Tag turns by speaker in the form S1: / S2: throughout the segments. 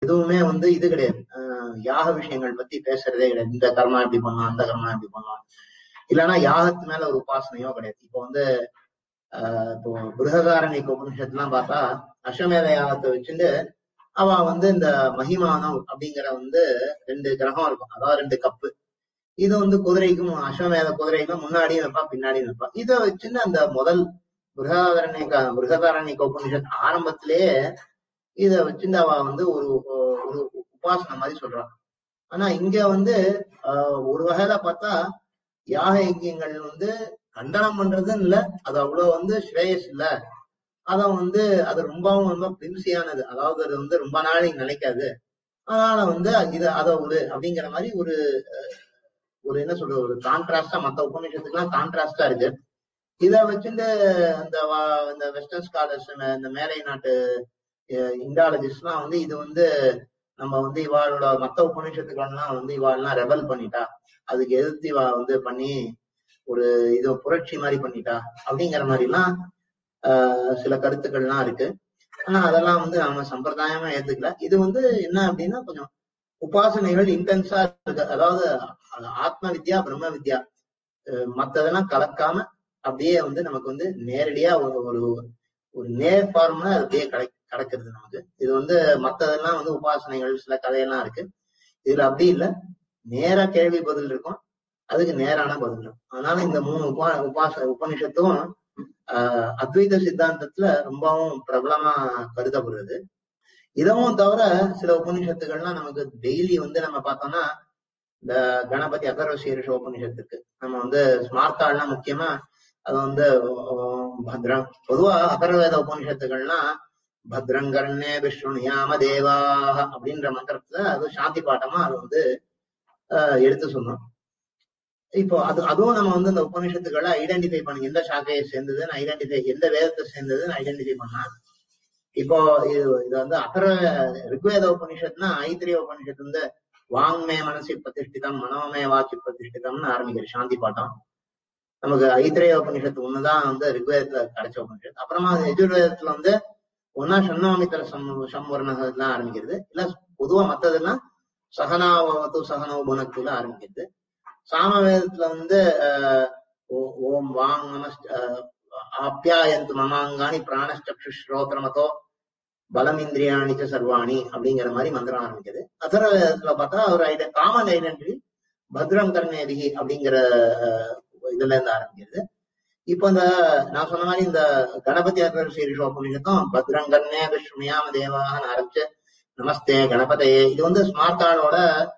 S1: எதுவுமே வந்து இது கிடையாது ஆஹ் யாக விஷயங்கள் பத்தி பேசுறதே கிடையாது இந்த கர்மா எப்படி பண்ணலாம் அந்த கர்மா எப்படி பண்ணலாம் இல்லைன்னா யாகத்து மேல ஒரு உபாசனையோ கிடையாது இப்போ வந்து ஆஹ் இப்போ பிருகதாரணிக்கு உபனிஷத்துலாம் பார்த்தா அஸ்வமேத யாகத்தை வச்சுட்டு அவ வந்து இந்த மகிமானம் அப்படிங்கிற வந்து ரெண்டு கிரகம் இருக்கும் அதாவது ரெண்டு கப்பு இது வந்து குதிரைக்கும் அஸ்வமேத குதிரைக்கும் முன்னாடியும் வைப்பா பின்னாடியும் வைப்பா இதை வச்சுட்டு அந்த முதல் பிருகதாரண்ய பிருகதாரண்ய உபனிஷத் ஆரம்பத்திலேயே இத வச்சுட்டு அவ வந்து ஒரு ஒரு உபாசனை மாதிரி சொல்றான் ஆனா இங்க வந்து ஆஹ் ஒரு வகையில பார்த்தா யாக யஜ்யங்கள் வந்து கண்டனம் பண்றதுன்னு இல்ல அது அவ்வளவு வந்து ஸ்ரேயஸ் இல்ல அத வந்து அது ரொம்பவும் ரொம்ப பிரிம்சியானது அதாவது அது வந்து ரொம்ப நாளைக்கு நிலைக்காது அதனால வந்து இது அதை விடு அப்படிங்கிற மாதிரி ஒரு அஹ், ஒரு என்ன சொல்றது ஒரு கான்ட்ராஸ்டா மத்த உபநிஷத்துக்குலாம் கான்ட்ராஸ்டா இருக்கு இத வச்சுட்டு இந்த வா- இந்த வெஸ்டர்ன் ஸ்காலர்ஸ் இந்த மேலை நாட்டு இண்டாலஜிஸ்ட்லாம் வந்து இது வந்து நம்ம வந்து இவாளோட மத்த உபநிஷத்துக்கள்லாம் வந்து இவாள்லாம் ரெபல் பண்ணிட்டா அதுக்கு எதிர்த்து இவா வந்து பண்ணி ஒரு இது புரட்சி மாதிரி பண்ணிட்டா அப்படிங்கிற மாதிரி எல்லாம் ஆஹ் சில கருத்துக்கள்லாம் இருக்கு ஆனா அதெல்லாம் வந்து நம்ம சம்பிரதாயமா ஏத்துக்கல இது வந்து என்ன அப்படின்னா கொஞ்சம் உபாசனைகள் இன்டென்ஸா இருக்கு அதாவது அது ஆத்ம வித்யா பிரம்ம வித்யா அஹ் மத்ததெல்லாம் கலக்காம அப்படியே வந்து நமக்கு வந்து நேரடியா ஒரு ஒரு ஒரு நேர் ஃபார்ம்ல அது அப்படியே கிடை கிடைக்கிறது நமக்கு இது வந்து மத்ததெல்லாம் வந்து உபாசனைகள் சில கதையெல்லாம் இருக்கு இதுல அப்படி இல்ல நேரா கேள்வி பதில் இருக்கும் அதுக்கு நேரான பதில் இருக்கும் அதனால இந்த மூணு உபா உபாச உபனிஷத்தும் ஆஹ் அத்வைத சித்தாந்தத்துல ரொம்பவும் பிரபலமா கருதப்படுறது இதுவும் தவிர சில உபனிஷத்துகள்லாம் நமக்கு டெய்லி வந்து நம்ம பார்த்தோம்னா இந்த கணபதி அகர்வ சீரிஷ உபனிஷத்து இருக்கு நம்ம வந்து ஸ்மார்த்தாள்லாம் முக்கியமா அது வந்து ஓம் பத்ரம் பொதுவா அகர்வேத உபனிஷத்துகள்லாம் பத்ரங்கர்ணே விஷ்ணுயாம தேவாக அப்படின்ற மந்திரத்துல அது சாந்தி பாட்டமா அது வந்து ஆஹ் எடுத்து சொன்னோம் இப்போ அது அதுவும் நம்ம வந்து இந்த உபநிஷத்துக்களை ஐடென்டிஃபை பண்ணி எந்த சாக்கையை சேர்ந்ததுன்னு ஐடென்டிஃபை எந்த வேதத்தை சேர்ந்ததுன்னு ஐடென்டிஃபை பண்ணா இப்போ இது இது வந்து அகர ரிக்வேத உபனிஷத்னா ஐத்திரிய உபனிஷத்து வந்து வாங்மே மனசி பிரதிஷ்டிதம் மனோமே வாசி பிரதிஷ்டிதம்னு ஆரம்பிக்கிற சாந்தி பாட்டம் நமக்கு ஐத்திரிய உபனிஷத்து ஒண்ணுதான் வந்து ரிக்வேதத்துல கிடைச்ச உபனிஷத்து அப்புறமா எஜுர்வேதத்துல வந்து ஒன்னா சன்னாமித்திர சம் சம்வர்ணகத்லாம் ஆரம்பிக்கிறது இல்ல பொதுவா மத்ததெல்லாம் சகனாவது சகனோ குணத்துல ஆரம்பிக்கிறது சாமவேதத்துல வந்து ஆஹ் ஓ- ஓம் வாங் நமஸ் ஆப்யாயந்து மமாங்காணி பிராணச்சக்ஷு ஸ்ரோத்திரமதோ பலமிந்திரியாணி ச சர்வாணி அப்படிங்கிற மாதிரி மந்திரம் ஆரம்பிக்குது அதர்வேதத்துல பார்த்தா ஒரு ஐட காமன் ஐடென்டிட்டி பத்ரம் கர்ணேதிகி அப்படிங்கிற ஆஹ், இதுல இருந்து ஆரம்பிக்கிறது இப்போ இந்த நான் சொன்ன மாதிரி இந்த கணபதி அர்த்தர் சீரிஷோ புண்ணியத்தும் பத்ரம் கர்ணே விஷ்ணுயாம தேவாக ஆரம்பிச்சு நமஸ்தே கணபதையே இது வந்து ஸ்மார்த்தாளோட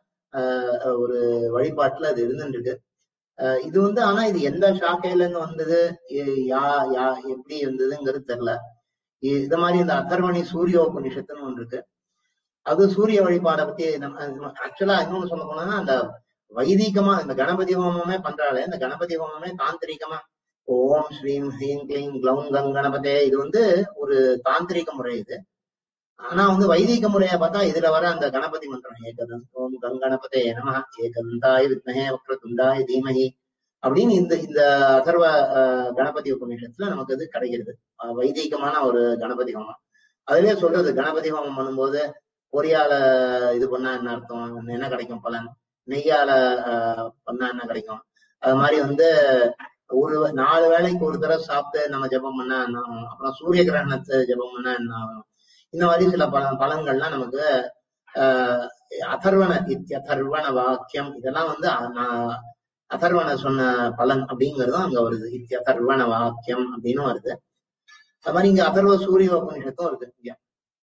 S1: ஆஹ், ஒரு வழிபாட்டுல அது இருந்துட்டு இருக்கு ஆஹ் இது வந்து ஆனா இது எந்த சாக்கையில இருந்து வந்தது எ- யா யா எப்படி வந்ததுங்கிறது தெரியல இ- இது மாதிரி இந்த அத்தர்வணி சூரிய உபநிஷத்துன்னு ஒன்று இருக்கு அது சூரிய வழிபாடை பத்தி நம்ம ஆக்சுவலா இன்னொன்னு சொல்ல போனோம்னா அந்த வைதிகமா இந்த கணபதி ஹோமமே பண்றாளே இந்த கணபதி ஹோமமே தாந்திரிகமா ஓம் ஸ்ரீம் ஹ்ரீம் க்ளீம் க்ளௌம் கங் கணபதே இது வந்து ஒரு தாந்திரிக முறை இது ஆனா வந்து வைதிக முறையை பார்த்தா இதுல வர அந்த கணபதி மந்திரம் ஏகதம் ஓம் கங்கணபதே நம ஏகந்தாய் வித்மஹே வக்ரதுண்டாய் தீமஹி அப்படின்னு இந்த இந்த அதர்வ அஹ், கணபதி உபநிஷத்துல நமக்கு அது கிடைக்கிறது அஹ், வைதிகமான ஒரு கணபதி ஹோமம் அதுலயே சொல்றது கணபதி ஹோமம் பண்ணும்போது பொரியால இது பண்ணா என்ன அர்த்தம் என்ன கிடைக்கும் பலன் நெய்யால அஹ், பண்ணா என்ன கிடைக்கும் அது மாதிரி வந்து ஒரு நாலு வேளைக்கு ஒரு தடவை சாப்பிட்டு நம்ம ஜெபம் பண்ணா என்ன ஆகும் அப்புறம் சூரிய கிரகணத்தை ஜெபம் பண்ணா என்ன ஆகும் இந்த மாதிரி சில பல பலன்கள்லாம் நமக்கு ஆஹ் அதர்வண இத்தியதர்வண வாக்கியம் இதெல்லாம் வந்து அ- நான் அதர்வண சொன்ன பலன் அப்படிங்கறதும் அங்க வருது இத்தியதர்வண வாக்கியம் அப்படின்னு வருது அது மாதிரி இங்க அதர்வ சூரிய உபநிஷத்தும் இருக்கு இங்க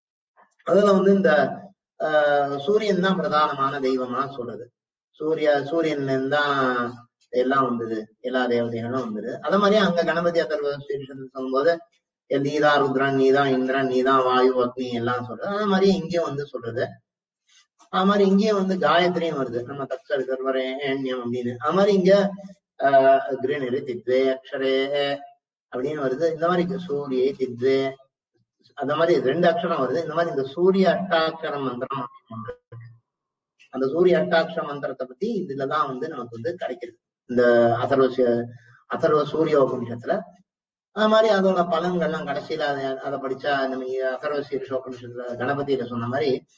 S1: அதுல வந்து இந்த ஆஹ் சூரியன் தான் பிரதானமான தெய்வமா சொல்றது சூரிய சூரியன்ல இருந்து தான் எல்லாம் வந்தது எல்லா தேவதைகளும் வந்தது அதே மாதிரி அங்க கணபதி அதர்வ சீரிஷன் சொல்லும்போது நீதான் ருத்ரன் நீதான் இந்திரன் நீதான் வாயு அக்னி எல்லாம் சொல்றது அதே மாதிரி இங்கேயும் வந்து சொல்றது அது மாதிரி இங்கேயும் வந்து காயத்ரியும் வருது நம்ம தக்ஷர் கர்வரேண்யம் அப்படின்னு அது மாதிரி இங்க ஆஹ் கிரீனரி தித்வே அக்ஷரே அப்படின்னு வருது இந்த மாதிரி சூரிய தித்வே அந்த மாதிரி ரெண்டு அக்ஷரம் வருது இந்த மாதிரி இந்த சூரிய அஷ்டாட்சர மந்திரம் அப்படின்னு ஒன்று இருக்கு. அந்த சூரிய அஷ்டாட்சர மந்திரத்தை பத்தி இதுலதான் வந்து நமக்கு வந்து கிடைக்கிறது இந்த அதர்வ ச- அதர்வ சூரிய உபநிஷத்துல அது மாதிரி அதோட பலன்கள்லாம் கடைசியில அதை அதை படிச்சா நம்ம அதர்வ சீரிஷ உபநிஷத்துல கணபதியில சொன்ன மாதிரி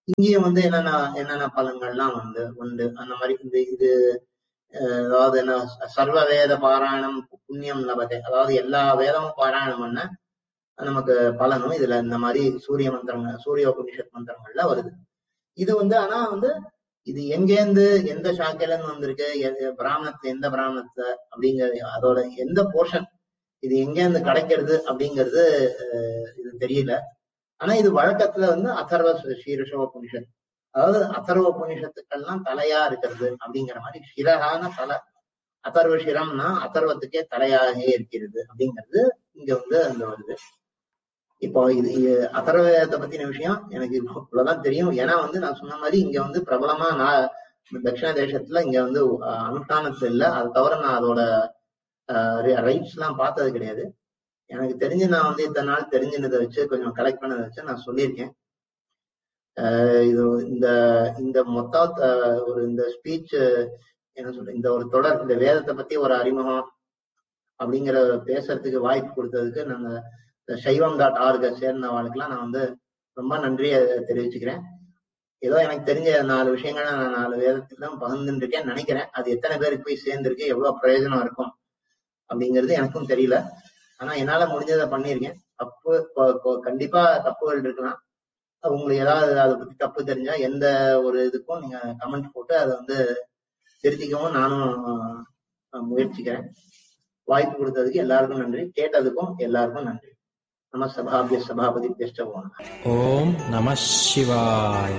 S1: இங்கேயும் வந்து என்னென்ன என்னென்ன பலன்கள்லாம் வந்து உண்டு அந்த மாதிரி இந்த இது அஹ் அதாவது என்ன சர்வ வேத பாராயணம் புண்ணியம் லபதே அதாவது எல்லா வேதமும் பாராயணம் பண்ண நமக்கு பலனும் இதுல இந்த மாதிரி சூரிய மந்திரங்கள் சூரிய உபனிஷத் மந்திரங்கள்ல வருது இது வந்து ஆனா வந்து இது எங்கேருந்து எந்த சாக்கையில இருந்து வந்திருக்கு எ- பிராமணத்து எந்த பிராமணத்தை அப்படிங்கிறது அதோட எந்த போர்ஷன் இது எங்கேருந்து கிடைக்கிறது அப்படிங்கிறது அஹ், இது தெரியல ஆனா இது வழக்கத்துல வந்து அதர்வ சீரஷ உபனிஷத் அதாவது அதர்வ உபனிஷத்துக்கெல்லாம் தலையா இருக்கிறது அப்படிங்கிற மாதிரி சிரகான தலை அதர்வ சிரம்னா அதர்வத்துக்கே தலையாகவே இருக்கிறது அப்படிங்கிறது இங்க வந்து அந்த வருது இப்போ இது இது அதர்வத்தை பத்தின விஷயம் எனக்கு இப்போ இவ்வளவுதான் தெரியும் ஏன்னா வந்து நான் சொன்ன மாதிரி இங்க வந்து பிரபலமா நான் தட்சிண தேசத்துல இங்க வந்து அஹ், அனுஷ்டானத்துல இல்ல அது தவிர நான் அதோட ரைட்ஸ் எல்லாம் பார்த்தது கிடையாது எனக்கு தெரிஞ்சு நான் வந்து இத்தனை நாள் தெரிஞ்சினதை வச்சு கொஞ்சம் கலெக்ட் பண்ணதை வச்சு நான் சொல்லியிருக்கேன் அஹ் இது இந்த இந்த மொத்த அஹ், ஒரு இந்த ஸ்பீச் என்ன சொல்ற இந்த ஒரு தொடர் இந்த வேதத்தை பத்தி ஒரு அறிமுகம் அப்படிங்கிற பேசுறதுக்கு வாய்ப்பு கொடுத்ததுக்கு நான் இந்த சைவம் டாட் ஆர்க சேர்ந்தவங்களுக்குலாம் நான் வந்து ரொம்ப நன்றியை தெரிவிச்சுக்கிறேன் ஏதோ எனக்கு தெரிஞ்ச நாலு விஷயங்களை நான் நாலு வேதத்துல தான் பகிர்ந்துட்டு இருக்கேன் நினைக்கிறேன் அது எத்தனை பேருக்கு போய் சேர்ந்திருக்கு எவ்வளவு பிரயோஜனம் இருக்கும் அப்படிங்கிறது எனக்கும் தெரியல ஆனா என்னால முடிஞ்சதை பண்ணியிருக்கேன் தப்பு கொ- கொ- கண்டிப்பா தப்புகள் இருக்கலாம் உங்களுக்கு ஏதாவது அதை பத்தி தப்பு தெரிஞ்சா எந்த ஒரு இதுக்கும் நீங்க கமெண்ட் போட்டு அதை வந்து திருத்திக்கவும் நானும் அஹ், முயற்சிக்கிறேன் வாய்ப்பு கொடுத்ததுக்கு எல்லாருக்கும் நன்றி கேட்டதுக்கும் எல்லாருக்கும் நன்றி நம சபாபிய சபாபதி பெஸ்டவோம்
S2: ஓம் நம சிவாய்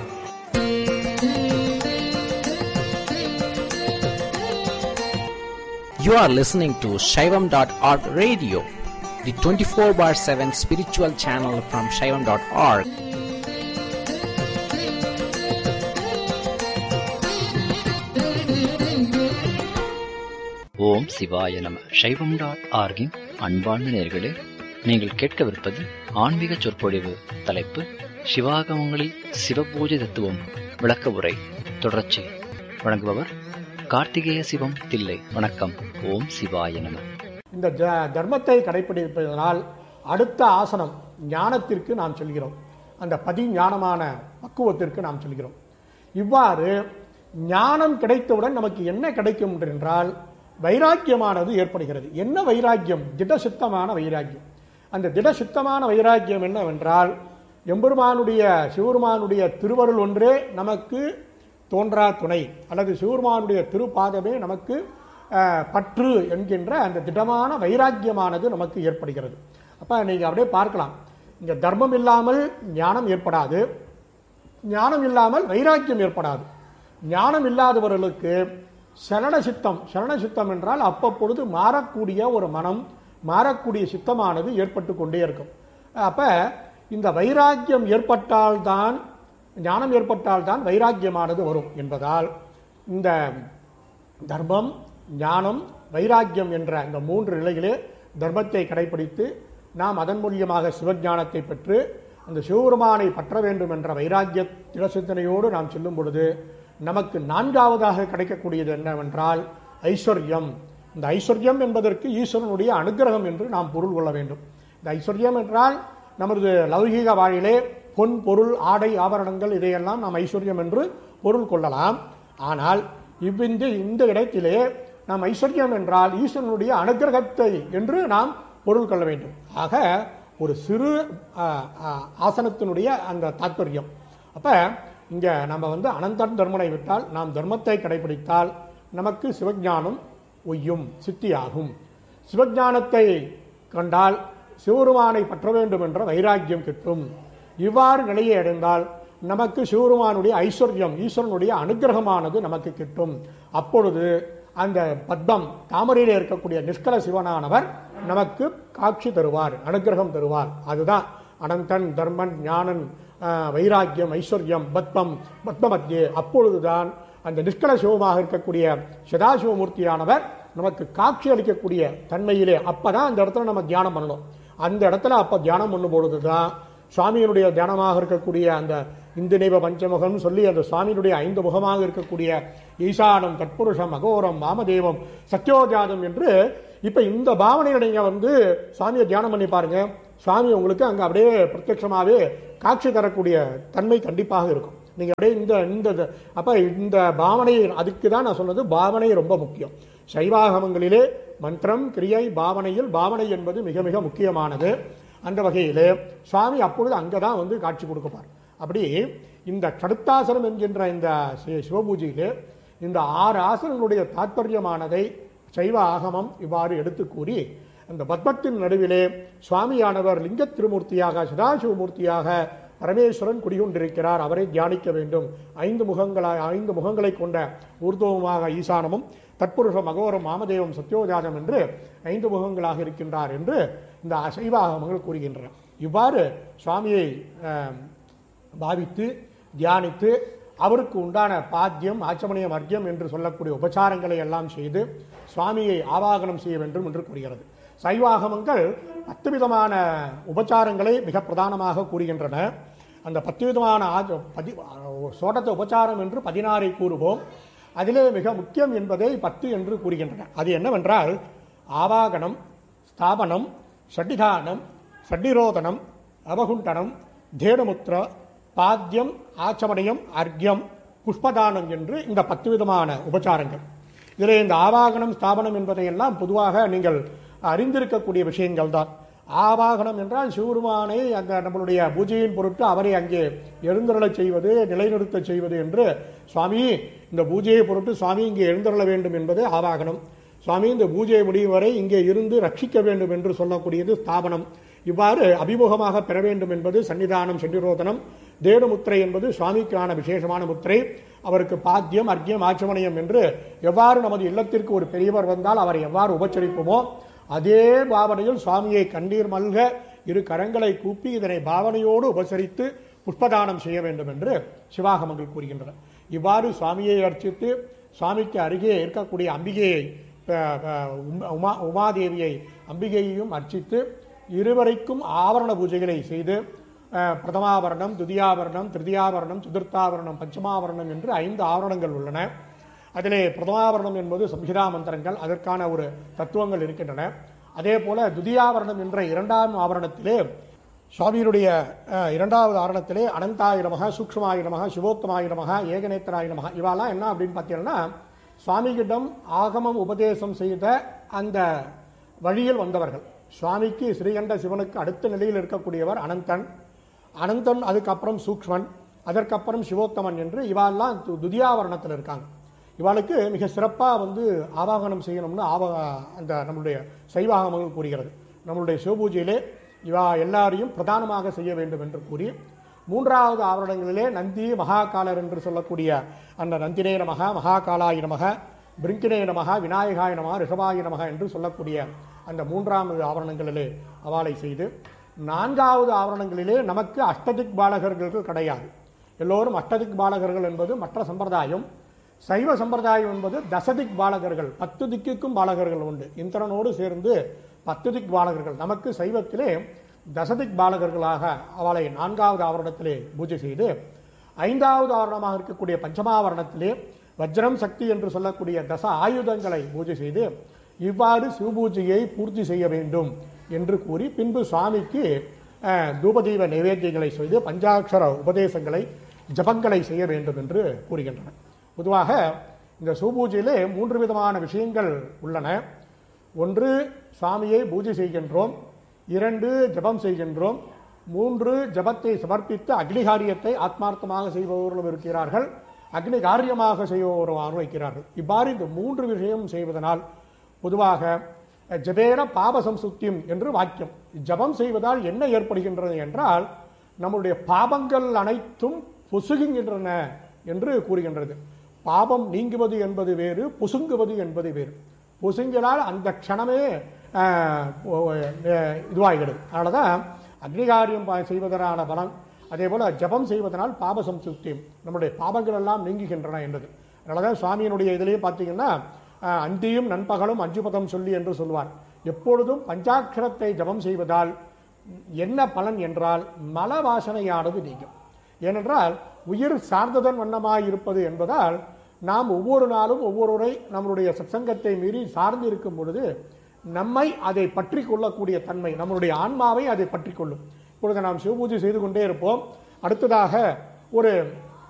S2: You are listening to Shaivam.org radio, the 24 bar 7 spiritual channel from Shaivam.org.
S3: ஓம் சிவாய நம சைவம் டாட் ஆர்கின் அன்பார்ந்த நேர்களே நீங்கள் கேட்கவிருப்பது ஆன்மீக சொற்பொழிவு தலைப்பு சிவாகமங்களில் சிவபூஜை தத்துவம் விளக்க உரை தொடர்ச்சி வழங்குபவர் கார்த்திகேய சிவம் தில்லை வணக்கம் ஓம் சிவாய நம
S4: இந்த ஜ- தர்மத்தை கடைப்பிடிப்பதனால் அடுத்த ஆசனம் ஞானத்திற்கு நாம் செல்கிறோம் அந்த பதி ஞானமான பக்குவத்திற்கு நாம் செல்கிறோம் இவ்வாறு ஞானம் கிடைத்தவுடன் நமக்கு என்ன கிடைக்கும் என்றால் வைராக்கியமானது ஏற்படுகிறது என்ன வைராக்கியம் திடசித்தமான வைராக்கியம் அந்த திடசித்தமான வைராக்கியம் என்னவென்றால் எம்பெருமானுடைய சிவருமானுடைய திருவருள் ஒன்றே நமக்கு தோன்றா துணை அல்லது சிவருமானுடைய திருப்பாதமே நமக்கு அஹ், பற்று என்கின்ற அந்த திடமான வைராக்கியமானது நமக்கு ஏற்படுகிறது அப்ப நீங்க அப்படியே பார்க்கலாம் இங்க தர்மம் இல்லாமல் ஞானம் ஏற்படாது ஞானம் இல்லாமல் வைராக்கியம் ஏற்படாது ஞானம் இல்லாதவர்களுக்கு சரண சித்தம் சரண சித்தம் என்றால் அப்பப்பொழுது மாறக்கூடிய ஒரு மனம் மாறக்கூடிய சித்தமானது ஏற்பட்டு கொண்டே இருக்கும் அப்ப இந்த வைராக்கியம் ஏற்பட்டால்தான் ஞானம் ஏற்பட்டால்தான் வைராக்கியமானது வரும் என்பதால் இந்த தர்மம் ஞானம் வைராக்கியம் என்ற இந்த மூன்று நிலைகளே தர்மத்தை கடைபிடித்து நாம் அதன் மூலியமாக சிவஞானத்தை பெற்று அந்த சிவபெருமானை பற்ற வேண்டும் என்ற வைராக்கிய திடசிந்தனையோடு நாம் செல்லும் பொழுது நமக்கு நான்காவதாக கிடைக்கக்கூடியது என்னவென்றால் ஐஸ்வர்யம் இந்த ஐஸ்வர்யம் என்பதற்கு ஈஸ்வரனுடைய அனுக்கிரகம் என்று நாம் பொருள் கொள்ள வேண்டும் இந்த ஐஸ்வர்யம் என்றால் நமது லௌகீக வாழ்விலே பொன் பொருள் ஆடை ஆபரணங்கள் இதையெல்லாம் நாம் ஐஸ்வர்யம் என்று பொருள் கொள்ளலாம் ஆனால் இவ்விந்த இந்த இடத்திலே நாம் ஐஸ்வர்யம் என்றால் ஈஸ்வரனுடைய அனுக்கிரகத்தை என்று நாம் பொருள் கொள்ள வேண்டும் ஆக ஒரு சிறு ஆ, ஆ, ஆசனத்தினுடைய அந்த தாற்பயம் அப்ப இங்க நம்ம வந்து அனந்தன் தர்மனை விட்டால் நாம் தர்மத்தை கடைபிடித்தால் நமக்கு சிவஞானம் ஒய்யும் சித்தியாகும் சிவஞானத்தை கண்டால் சிவருமானை பற்ற வேண்டும் என்ற வைராக்கியம் கிட்டும் இவ்வாறு நிலையை அடைந்தால் நமக்கு சிவருமானுடைய ஐஸ்வர்யம் ஈஸ்வரனுடைய அனுக்கிரகமானது நமக்கு கிட்டும் அப்பொழுது அந்த பத்மம் தாமரையிலே இருக்கக்கூடிய நிஷ்கல சிவனானவர் நமக்கு காட்சி தருவார் அனுக்கிரகம் தருவார் அதுதான் அனந்தன் தர்மன் ஞானன் ஆஹ், வைராக்கியம் ஐஸ்வர்யம் பத்மம் பத்மமத்தியே அப்பொழுதுதான் அந்த நிஷ்கல சிவமாக இருக்கக்கூடிய சதாசிவமூர்த்தியானவர் நமக்கு காட்சி அளிக்கக்கூடிய தன்மையிலே அப்பதான் அந்த இடத்துல நம்ம தியானம் பண்ணணும் அந்த இடத்துல அப்ப தியானம் பண்ணும் பொழுதுதான் சுவாமியினுடைய தியானமாக இருக்கக்கூடிய அந்த இந்து நைவ பஞ்சமுகம் சொல்லி அந்த சுவாமியினுடைய ஐந்து முகமாக இருக்கக்கூடிய ஈசானம் தற்புருஷம் அகோரம் வாமதேவம் சத்யோஜாதம் என்று இப்ப இந்த பாவனையில நீங்க வந்து சுவாமியை தியானம் பண்ணி பாருங்க சுவாமி உங்களுக்கு அங்க அப்படியே பிரத்யட்சமாவே காட்சி தரக்கூடிய தன்மை கண்டிப்பாக இருக்கும் நீங்க அப்படியே இந்த இந்த இது- அப்ப இந்த பாவனை அதுக்கு தான் நான் சொன்னது பாவனை ரொம்ப முக்கியம் சைவாகமங்களிலே மந்திரம் கிரியை பாவனையில் பாவனை என்பது மிக மிக முக்கியமானது அந்த வகையிலே சுவாமி அப்பொழுது அங்கதான் வந்து காட்சி கொடுக்கப்பார் அப்படி இந்த கடுத்தாசனம் என்கின்ற இந்த சி- சிவபூஜையிலே இந்த ஆறு ஆசனங்களுடைய தாற்பயமானதை சைவ ஆகமம் இவ்வாறு எடுத்து கூறி அந்த பத்மத்தின் நடுவிலே சுவாமியானவர் லிங்க திருமூர்த்தியாக சதாசிவமூர்த்தியாக பரமேஸ்வரன் குடிகொண்டிருக்கிறார் அவரை தியானிக்க வேண்டும் ஐந்து முகங்களாய் ஐந்து முகங்களை கொண்ட ஊர்துவமாக ஈசானமும் தற்புருஷ மகோரம் மாமதேவம் சத்யோஜாதம் என்று ஐந்து முகங்களாக இருக்கின்றார் என்று இந்த அசைவ ஆகமங்கள் கூறுகின்றன இவ்வாறு சுவாமியை அஹ், பாவித்து தியானித்து அவருக்கு உண்டான பாத்தியம் ஆச்சமணியம் அர்க்கியம் என்று சொல்லக்கூடிய உபச்சாரங்களை எல்லாம் செய்து சுவாமியை ஆவாகனம் செய்ய வேண்டும் என்று கூறுகிறது சைவாகமங்கள் பத்து விதமான உபச்சாரங்களை மிக பிரதானமாக கூறுகின்றன அந்த பத்து விதமான ஆஜ- பதி சோடத்த உபச்சாரம் என்று பதினாறை கூறுவோம் அதிலே மிக முக்கியம் என்பதை பத்து என்று கூறுகின்றன அது என்னவென்றால் ஆவாகனம் ஸ்தாபனம் ஷட்டிதானம் ஷட்டிரோதனம் அவகுண்டனம் தேனுமுத்ரா பாத்தியம் ஆச்சமணியம் அர்க்யம் புஷ்பதானம் என்று இந்த பத்து விதமான உபச்சாரங்கள் இதில் இந்த ஆவாகனம் ஸ்தாபனம் என்பதையெல்லாம் பொதுவாக நீங்கள் அறிந்திருக்கக்கூடிய விஷயங்கள் தான் ஆவாகனம் என்றால் சிவருமானை அந்த நம்மளுடைய பூஜையின் பொருட்டு அவரை அங்கே எழுந்தருளச் செய்வது நிலைநிறுத்தச் செய்வது என்று சுவாமி இந்த பூஜையை பொருட்டு சுவாமி இங்கே எழுந்தருள வேண்டும் என்பது ஆவாகனம் சுவாமி இந்த பூஜை முடியும் வரை இங்கே இருந்து ரட்சிக்க வேண்டும் என்று சொல்லக்கூடியது ஸ்தாபனம் இவ்வாறு அபிமுகமாக பெற வேண்டும் என்பது சன்னிதானம் சென்னிரோதனம் தேடுமுத்திரை என்பது சுவாமிக்கான விசேஷமான முத்திரை அவருக்கு பாத்தியம் அர்க்கியம் ஆச்சமணியம் என்று எவ்வாறு நமது இல்லத்திற்கு ஒரு பெரியவர் வந்தால் அவரை எவ்வாறு உபச்சரிப்போமோ அதே பாவனையில் சுவாமியை கண்ணீர் மல்க இரு கரங்களை கூப்பி இதனை பாவனையோடு உபசரித்து புஷ்பதானம் செய்ய வேண்டும் என்று சிவாகமங்கள் கூறுகின்றன இவ்வாறு சுவாமியை அர்ச்சித்து சுவாமிக்கு அருகே இருக்கக்கூடிய அம்பிகையை ப- ப- உமா- உமா உமாதேவியை அம்பிகையையும் அர்ச்சித்து இருவரைக்கும் ஆவரண பூஜைகளை செய்து அஹ், பிரதமாவரணம் துதியாவரணம் திருதியாவரணம் சதுர்த்தாவரணம் பஞ்சமாவரணம் என்று ஐந்து ஆவரணங்கள் உள்ளன அதிலே பிரதமாவரணம் என்பது சம்ஹிதா மந்திரங்கள் அதற்கான ஒரு தத்துவங்கள் இருக்கின்றன அதே போல துதியாவரணம் என்ற இரண்டாம் ஆவரணத்திலே சுவாமியினுடைய அஹ், இரண்டாவது ஆரணத்திலே அனந்தாய நமக சூக்ஷ்மாய நமக சிவோத்தமாய நமக ஏகநேத்தராய நமக இவாலாம் என்ன அப்படின்னு பார்த்தீங்கன்னா சுவாமிகிடம் ஆகமம் உபதேசம் செய்த அந்த வழியில் வந்தவர்கள் சுவாமிக்கு ஸ்ரீகண்ட சிவனுக்கு அடுத்த நிலையில் இருக்கக்கூடியவர் அனந்தன் அனந்தன் அதுக்கப்புறம் சூக்ஷ்மன் அதற்கப்புறம் சிவோத்தமன் என்று இவாளெல்லாம் து- துதியாவரணத்தில் இருக்காங்க இவாளுக்கு மிக சிறப்பாக வந்து ஆவாகனம் செய்யணும்னு ஆவ அந்த நம்மளுடைய சைவாகமங்கள் கூறுகிறது நம்மளுடைய சிவபூஜையிலே இவா எல்லாரையும் பிரதானமாக செய்ய வேண்டும் என்று கூறி மூன்றாவது ஆவரணங்களிலே நந்தி மகாகாலர் என்று சொல்லக்கூடிய அந்த நந்தினே நமக மகாகாலாய நமக பிரிங்கினே நமக விநாயகாய நமக ரிஷபாய நமக என்று சொல்லக்கூடிய அந்த மூன்றாவது ஆவரணங்களிலே அவாளை செய்து நான்காவது ஆவரணங்களிலே நமக்கு அஷ்டதிக் பாலகர்கள் கிடையாது எல்லோரும் அஷ்டதிக் பாலகர்கள் என்பது மற்ற சம்பிரதாயம் சைவ சம்பிரதாயம் என்பது தசதிக் பாலகர்கள் பத்து திக்குக்கும் பாலகர்கள் உண்டு இந்திரனோடு சேர்ந்து பத்து திக் பாலகர்கள் நமக்கு சைவத்திலே தசதிக் பாலகர்களாக அவளை நான்காவது ஆவரணத்திலே பூஜை செய்து ஐந்தாவது ஆவரணமாக இருக்கக்கூடிய பஞ்சமாவரணத்திலே வஜ்ரம் சக்தி என்று சொல்லக்கூடிய தச ஆயுதங்களை பூஜை செய்து இவ்வாறு சிவபூஜையை பூர்த்தி செய்ய வேண்டும் என்று கூறி பின்பு சுவாமிக்கு அஹ், தூபதீப நைவேத்தியங்களை செய்து பஞ்சாட்சர உபதேசங்களை ஜபங்களை செய்ய வேண்டும் என்று கூறுகின்றன பொதுவாக இந்த சிவபூஜையிலே மூன்று விதமான விஷயங்கள் உள்ளன ஒன்று சுவாமியை பூஜை செய்கின்றோம் இரண்டு ஜபம் செய்கின்றோம் மூன்று ஜபத்தை சமர்ப்பித்து அக்னிகாரியத்தை ஆத்மார்த்தமாக செய்பவர்களும் இருக்கிறார்கள் அக்னி காரியமாக செய்பவரும் வைக்கிறார்கள் இவ்வாறு இந்த மூன்று விஷயம் செய்வதனால் பொதுவாக ஜபேன பாப சம்சுத்தியம் என்று வாக்கியம் ஜபம் செய்வதால் என்ன ஏற்படுகின்றது என்றால் நம்முடைய பாபங்கள் அனைத்தும் பொசுகுகின்றன என்று கூறுகின்றது பாபம் நீங்குவது என்பது வேறு பொசுங்குவது என்பது வேறு பொசுங்கினால் அந்த க்ஷணமே ஆஹ், ஓ- அஹ், இதுவாகிறது அதனால தான் அக்னிகாரியம் பா- செய்வதனான பலன் அதே போல ஜபம் செய்வதனால் பாப சம்சுத்தியம் நம்முடைய பாபங்கள் எல்லாம் நீங்குகின்றன என்பது அதனால தான் சுவாமியினுடைய இதிலேயே பார்த்தீங்கன்னா ஆஹ், அந்தியும் நண்பகலும் அஞ்சு பதம் சொல்லி என்று சொல்வார் எப்பொழுதும் பஞ்சாட்சரத்தை ஜபம் செய்வதால் என்ன பலன் என்றால் மல வாசனையானது நீங்கும் ஏனென்றால் உயிர் சார்ந்ததன் வண்ணமாய் இருப்பது என்பதால் நாம் ஒவ்வொரு நாளும் ஒவ்வொரு முறை நம்மளுடைய சத்சங்கத்தை மீறி சார்ந்து இருக்கும் பொழுது நம்மை அதை பற்றி கொள்ளக்கூடிய தன்மை நம்மளுடைய ஆன்மாவை அதை பற்றி கொள்ளும் இப்பொழுது நாம் சிவபூஜை செய்து கொண்டே இருப்போம் அடுத்ததாக ஒரு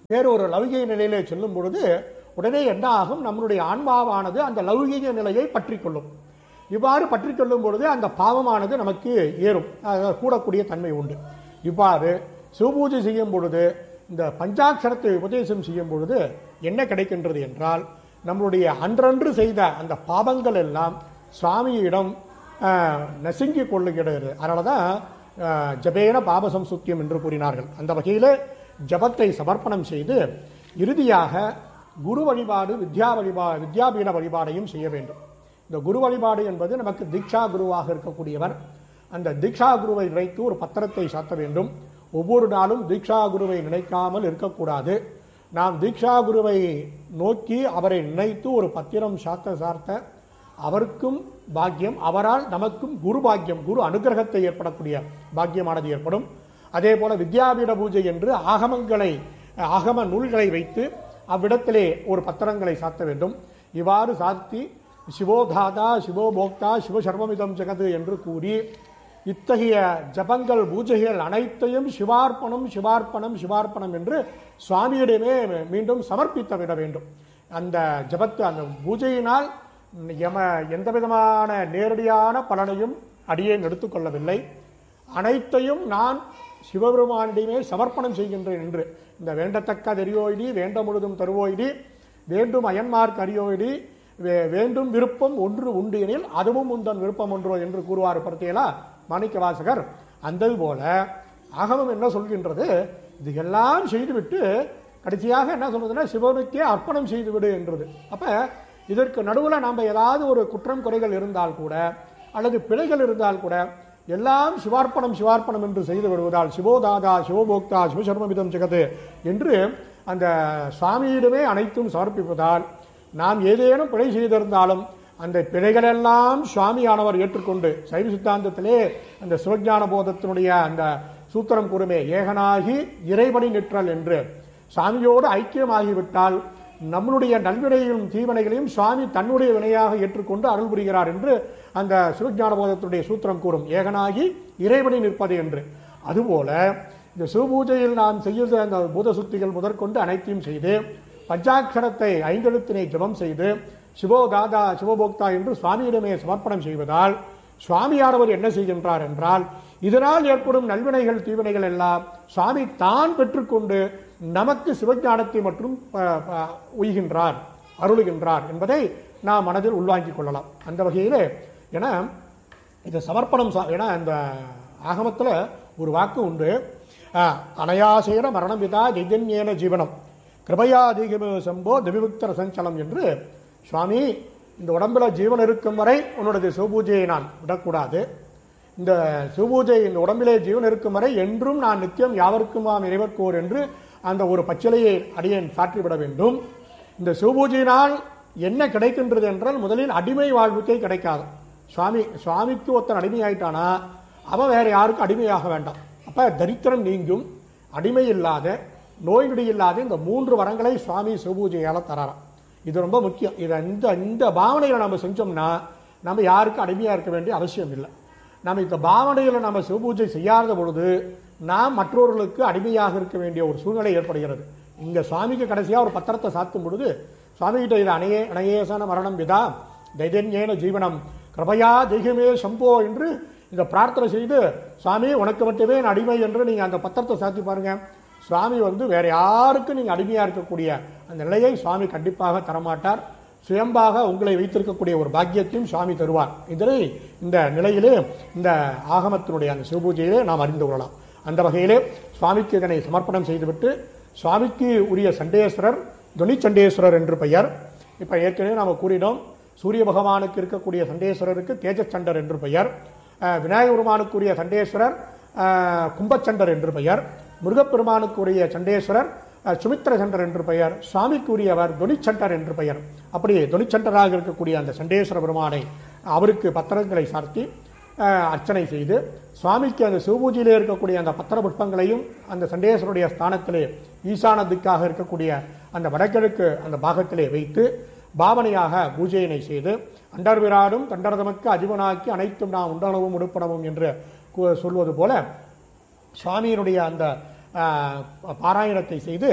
S4: வேறு ஒரு லௌகிக நிலையிலே செல்லும் பொழுது உடனே என்ன ஆகும் நம்மளுடைய ஆன்மாவானது அந்த லௌகிக நிலையை பற்றி கொள்ளும் இவ்வாறு பற்றி கொள்ளும் பொழுது அந்த பாவமானது நமக்கு ஏறும் அதாவது கூடக்கூடிய தன்மை உண்டு இவ்வாறு சிவபூஜை செய்யும் பொழுது இந்த பஞ்சாட்சரத்தை உபதேசம் செய்யும் பொழுது என்ன கிடைக்கின்றது என்றால் நம்மளுடைய அன்றன்று செய்த அந்த பாவங்கள் எல்லாம் சுவாமியிடம் ஆஹ், நசுங்கிக் கொள்ளுகிறது அதனால தான் ஆஹ், ஜபேன பாபசம்சுத்தியம் என்று கூறினார்கள் அந்த வகையில் ஜபத்தை சமர்ப்பணம் செய்து இறுதியாக குரு வழிபாடு வித்யா வழிபா வித்யாபீட வழிபாடையும் செய்ய வேண்டும் இந்த குரு வழிபாடு என்பது நமக்கு தீக்ஷா குருவாக இருக்கக்கூடியவர் அந்த தீக்ஷா குருவை நினைத்து ஒரு பத்திரத்தை சாத்த வேண்டும் ஒவ்வொரு நாளும் தீக்ஷா குருவை நினைக்காமல் இருக்கக்கூடாது நாம் தீக்ஷா குருவை நோக்கி அவரை நினைத்து ஒரு பத்திரம் சாத்த சார்த்த அவருக்கும் பாக்கியம் அவரால் நமக்கும் குரு பாக்கியம் குரு அனுகிரகத்தை ஏற்படக்கூடிய பாக்கியமானது ஏற்படும் அதே போல வித்யாபீட பூஜை என்று ஆகமங்களை ஆகம நூல்களை வைத்து அவ்விடத்திலே ஒரு பத்திரங்களை சாத்த வேண்டும் இவ்வாறு சாத்தி சிவோதாதா சிவோபோக்தா சிவசர்வமிதம் ஜெகது என்று கூறி இத்தகைய ஜபங்கள் பூஜைகள் அனைத்தையும் சிவார்ப்பணம் சிவார்ப்பணம் சிவார்ப்பணம் என்று சுவாமியிடமே மீண்டும் சமர்ப்பித்து விட வேண்டும் அந்த ஜபத்து அந்த பூஜையினால் எம எந்த விதமான நேரடியான பலனையும் அடியேன் எடுத்துக்கொள்ளவில்லை அனைத்தையும் நான் சிவபெருமானிடமே சமர்ப்பணம் செய்கின்றேன் என்று இந்த வேண்டத்தக்க தெரியோயிடி வேண்ட முழுதும் தருவோயிடி வேண்டும் அயன்மார்க் அறியோயிடி வே- வேண்டும் விருப்பம் ஒன்று உண்டு எனில் அதுவும் உந்தன் விருப்பம் ஒன்றோ என்று கூறுவார் படுத்தியலா மாணிக்க வாசகர் அந்த போல ஆகமம் என்ன சொல்கின்றது இதுகெல்லாம் செய்துவிட்டு கடைசியாக என்ன சொல்றதுன்னா சிவனுக்கே அர்ப்பணம் செய்து விடு என்றது அப்ப இதற்கு நடுவில் நாம் ஏதாவது ஒரு குற்றம் குறைகள் இருந்தால் கூட அல்லது பிழைகள் இருந்தால் கூட எல்லாம் சிவார்ப்பணம் சிவார்ப்பணம் என்று செய்து விடுவதால் சிவோதாதா சிவபோக்தா சிவசர்மமிதம் ஜெகது என்று அந்த சுவாமியிடமே அனைத்தும் சமர்ப்பிப்பதால் நாம் ஏதேனும் பிழை செய்திருந்தாலும் அந்த பிழைகளெல்லாம் சுவாமியானவர் ஏற்றுக்கொண்டு சைவ சித்தாந்தத்திலே அந்த சிவஞான போதத்தினுடைய அந்த சூத்திரம் கூறுமே ஏகனாகி இறைவனி நிற்றல் என்று சாமியோடு ஐக்கியமாகிவிட்டால் நம்மளுடைய நல்வினையும் தீவனைகளையும் சுவாமி தன்னுடைய வினையாக ஏற்றுக்கொண்டு அருள் புரிகிறார் என்று அந்த சிவஞான போதத்துடைய சூத்திரம் கூறும் ஏகனாகி இறைவனை நிற்பது என்று அதுபோல இந்த சிவபூஜையில் நாம் செய்த அந்த பூத சுத்திகள் முதற்கொண்டு அனைத்தையும் செய்து பஞ்சாட்சரத்தை ஐந்தெழுத்தினை ஜெபம் செய்து சிவோதாதா சிவபோக்தா என்று சுவாமியிடமே சமர்ப்பணம் செய்வதால் சுவாமியானவர் என்ன செய்கின்றார் என்றால் இதனால் ஏற்படும் நல்வினைகள் தீவினைகள் எல்லாம் சுவாமி தான் பெற்றுக்கொண்டு நமக்கு சிவஞானத்தை மற்றும் ப- ப- உய்கின்றார் அருளுகின்றார் என்பதை நாம் மனதில் உள்வாங்கிக் கொள்ளலாம் அந்த வகையிலே ஏன்னா இந்த சமர்ப்பணம் சா- ஏன்னா இந்த ஆகமத்தில் ஒரு வாக்கு உண்டு அஹ், அனயாசேன மரணம் விதா ஜெய்ஜன்யேன ஜீவனம் கிருபையா அதிகம சம்போ திவிமுக்த ரசஞ்சலம் என்று சுவாமி இந்த உடம்புல ஜீவன் இருக்கும் வரை உன்னுடைய சிவபூஜையை நான் விடக்கூடாது இந்த சிவபூஜை இந்த உடம்பிலே ஜீவன் இருக்கும் வரை என்றும் நான் நித்தியம் யாவருக்குமாம் இறைவர்க்கோர் என்று அந்த ஒரு பச்சிலையை அடியேன் சாற்றிவிட வேண்டும் இந்த சிவபூஜையினால் என்ன கிடைக்கின்றது என்றால் முதலில் அடிமை வாழ்வுக்கே கிடைக்காது சுவாமி சுவாமிக்கு ஒருத்தன் அடிமையாயிட்டானா அவன் வேற யாருக்கும் அடிமையாக வேண்டாம் அப்ப தரித்திரம் நீங்கும் அடிமை இல்லாத நோய் நொடி இல்லாத இந்த மூன்று வரங்களை சுவாமி சிவபூஜையால தராராம் இது ரொம்ப முக்கியம் இதை இந்த இந்த பாவனையில நம்ம செஞ்சோம்னா நம்ம யாருக்கும் அடிமையா இருக்க வேண்டிய அவசியம் இல்லை நம்ம இந்த பாவனையில நம்ம சிவபூஜை செய்யாத பொழுது நாம் மற்றவர்களுக்கு அடிமையாக இருக்க வேண்டிய ஒரு சூழ்நிலை ஏற்படுகிறது இங்க சுவாமிக்கு கடைசியா ஒரு பத்திரத்தை சாத்தும் பொழுது சுவாமி கிட்ட இது அணையே அணையேசன மரணம் விதா தைதன்யேன ஜீவனம் கிருபையா தெய்கமே சம்போ என்று இந்த பிரார்த்தனை செய்து சுவாமி உனக்கு மட்டுமே நான் அடிமை என்று நீங்க அந்த பத்திரத்தை சாத்தி பாருங்க சுவாமி வந்து வேற யாருக்கும் நீங்க அடிமையா இருக்கக்கூடிய அந்த நிலையை சுவாமி கண்டிப்பாக தரமாட்டார் சுயம்பாக உங்களை வைத்திருக்கக்கூடிய ஒரு பாக்கியத்தையும் சுவாமி தருவார் இதனை இந்த நிலையிலே இந்த ஆகமத்தினுடைய அந்த சிவபூஜையிலே நாம் அறிந்து கொள்ளலாம் அந்த வகையிலே சுவாமிக்கு இதனை சமர்ப்பணம் செய்துவிட்டு சுவாமிக்கு உரிய சண்டேஸ்வரர் துணிச்சண்டேஸ்வரர் என்று பெயர் இப்ப ஏற்கனவே நாம் கூறினோம் சூரிய பகவானுக்கு இருக்கக்கூடிய சண்டேஸ்வரருக்கு தேஜச்சண்டர் என்று பெயர் அஹ், விநாயக பெருமானுக்குரிய சண்டேஸ்வரர் அஹ், கும்பச்சண்டர் என்று பெயர் முருகப்பெருமானுக்குரிய சண்டேஸ்வரர் அஹ், சுமித்திர சண்டர் என்று பெயர் சுவாமிக்குரியவர் துணிச்சண்டர் என்று பெயர் அப்படி துணிச்சண்டராக இருக்கக்கூடிய அந்த சண்டேஸ்வர பெருமானை அவருக்கு பத்திரங்களை சார்த்தி அஹ், அர்ச்சனை செய்து சுவாமிக்கு அந்த சிவபூஜையிலே இருக்கக்கூடிய அந்த பத்திர புஷ்பங்களையும் அந்த சண்டேஸ்வருடைய ஸ்தானத்திலே ஈசான திக்காக இருக்கக்கூடிய அந்த வடகிழக்கு அந்த பாகத்திலே வைத்து பாவனையாக பூஜையினை செய்து அண்டர்விராடும் தண்டரதமக்கு அதிபனாக்கி அனைத்தும் நாம் உண்டளவும் உடுப்படவும் என்று கூ- சொல்வது போல சுவாமியினுடைய அந்த ஆஹ், பாராயணத்தை செய்து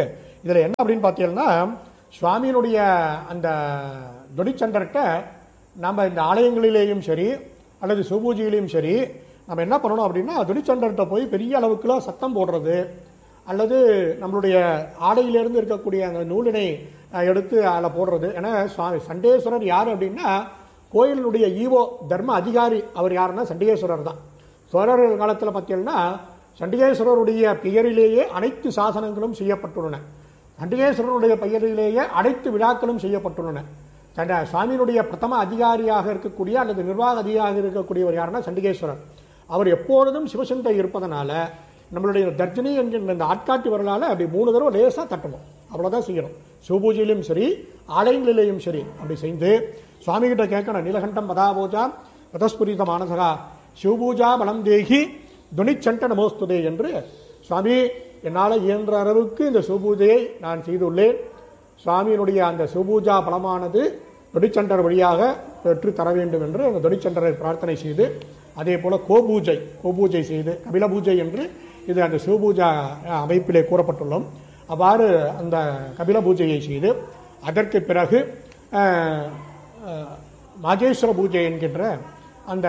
S4: இதில் என்ன அப்படின்னு பார்த்தீங்கன்னா சுவாமியினுடைய அந்த தொடிச்சண்டர்கிட்ட நம்ம இந்த ஆலயங்களிலேயும் சரி அல்லது சுபூஜையிலையும் சரி நம்ம என்ன பண்ணணும் அப்படின்னா தொடிச்சண்டர்கிட்ட போய் பெரிய அளவுக்குலாம் சத்தம் போடுறது அல்லது நம்மளுடைய ஆடையிலிருந்து இருக்கக்கூடிய அந்த நூலினை அஹ், எடுத்து அதில் போடுறது ஏன்னா சுவாமி சண்டேஸ்வரர் யார் அப்படின்னா கோயிலுடைய ஈவோ தர்ம அதிகாரி அவர் யாருன்னா சண்டிகேஸ்வரர் தான் சோழர்கள் காலத்தில் பார்த்தீங்கன்னா சண்டிகேஸ்வரருடைய பெயரிலேயே அனைத்து சாசனங்களும் செய்யப்பட்டுள்ளன சண்டிகேஸ்வரருடைய பெயரிலேயே அனைத்து விழாக்களும் செய்யப்பட்டுள்ளன சண்ட சுவாமியினுடைய பிரதம அதிகாரியாக இருக்கக்கூடிய அல்லது நிர்வாக அதிகாரியாக இருக்கக்கூடியவர் யாருன்னா சண்டிகேஸ்வரர் அவர் எப்பொழுதும் சிவசந்தை இருப்பதனால நம்மளுடைய தர்ஜனி என்கின்ற இந்த ஆட்காட்டி வரலால அப்படி மூணு தடவை லேசாக தட்டணும் அவ்வளோதான் செய்யணும் சிவபூஜையிலும் சரி ஆலயங்களிலேயும் சரி அப்படி செய்து சுவாமி கிட்ட கேட்கணும் நீலகண்டம் பதாபூஜா ரதஸ்புரித மானசகா சிவபூஜா பலம் தேகி துணிச்சண்ட நமோஸ்துதே என்று சுவாமி என்னால் இயன்ற அளவுக்கு இந்த சிவபூஜையை நான் செய்துள்ளேன் சுவாமியினுடைய அந்த சிவபூஜா பலமானது தொடிச்சண்டர் வழியாக பெற்று தர வேண்டும் என்று அந்த தொடிச்சண்டரை பிரார்த்தனை செய்து அதே போல கோபூஜை கோபூஜை செய்து கபில பூஜை என்று இது அந்த சிவபூஜா அஹ், அமைப்பிலே கூறப்பட்டுள்ளோம் அவ்வாறு அந்த கபில பூஜையை செய்து அதற்கு பிறகு அஹ், அஹ், மாகேஸ்வர பூஜை என்கின்ற அந்த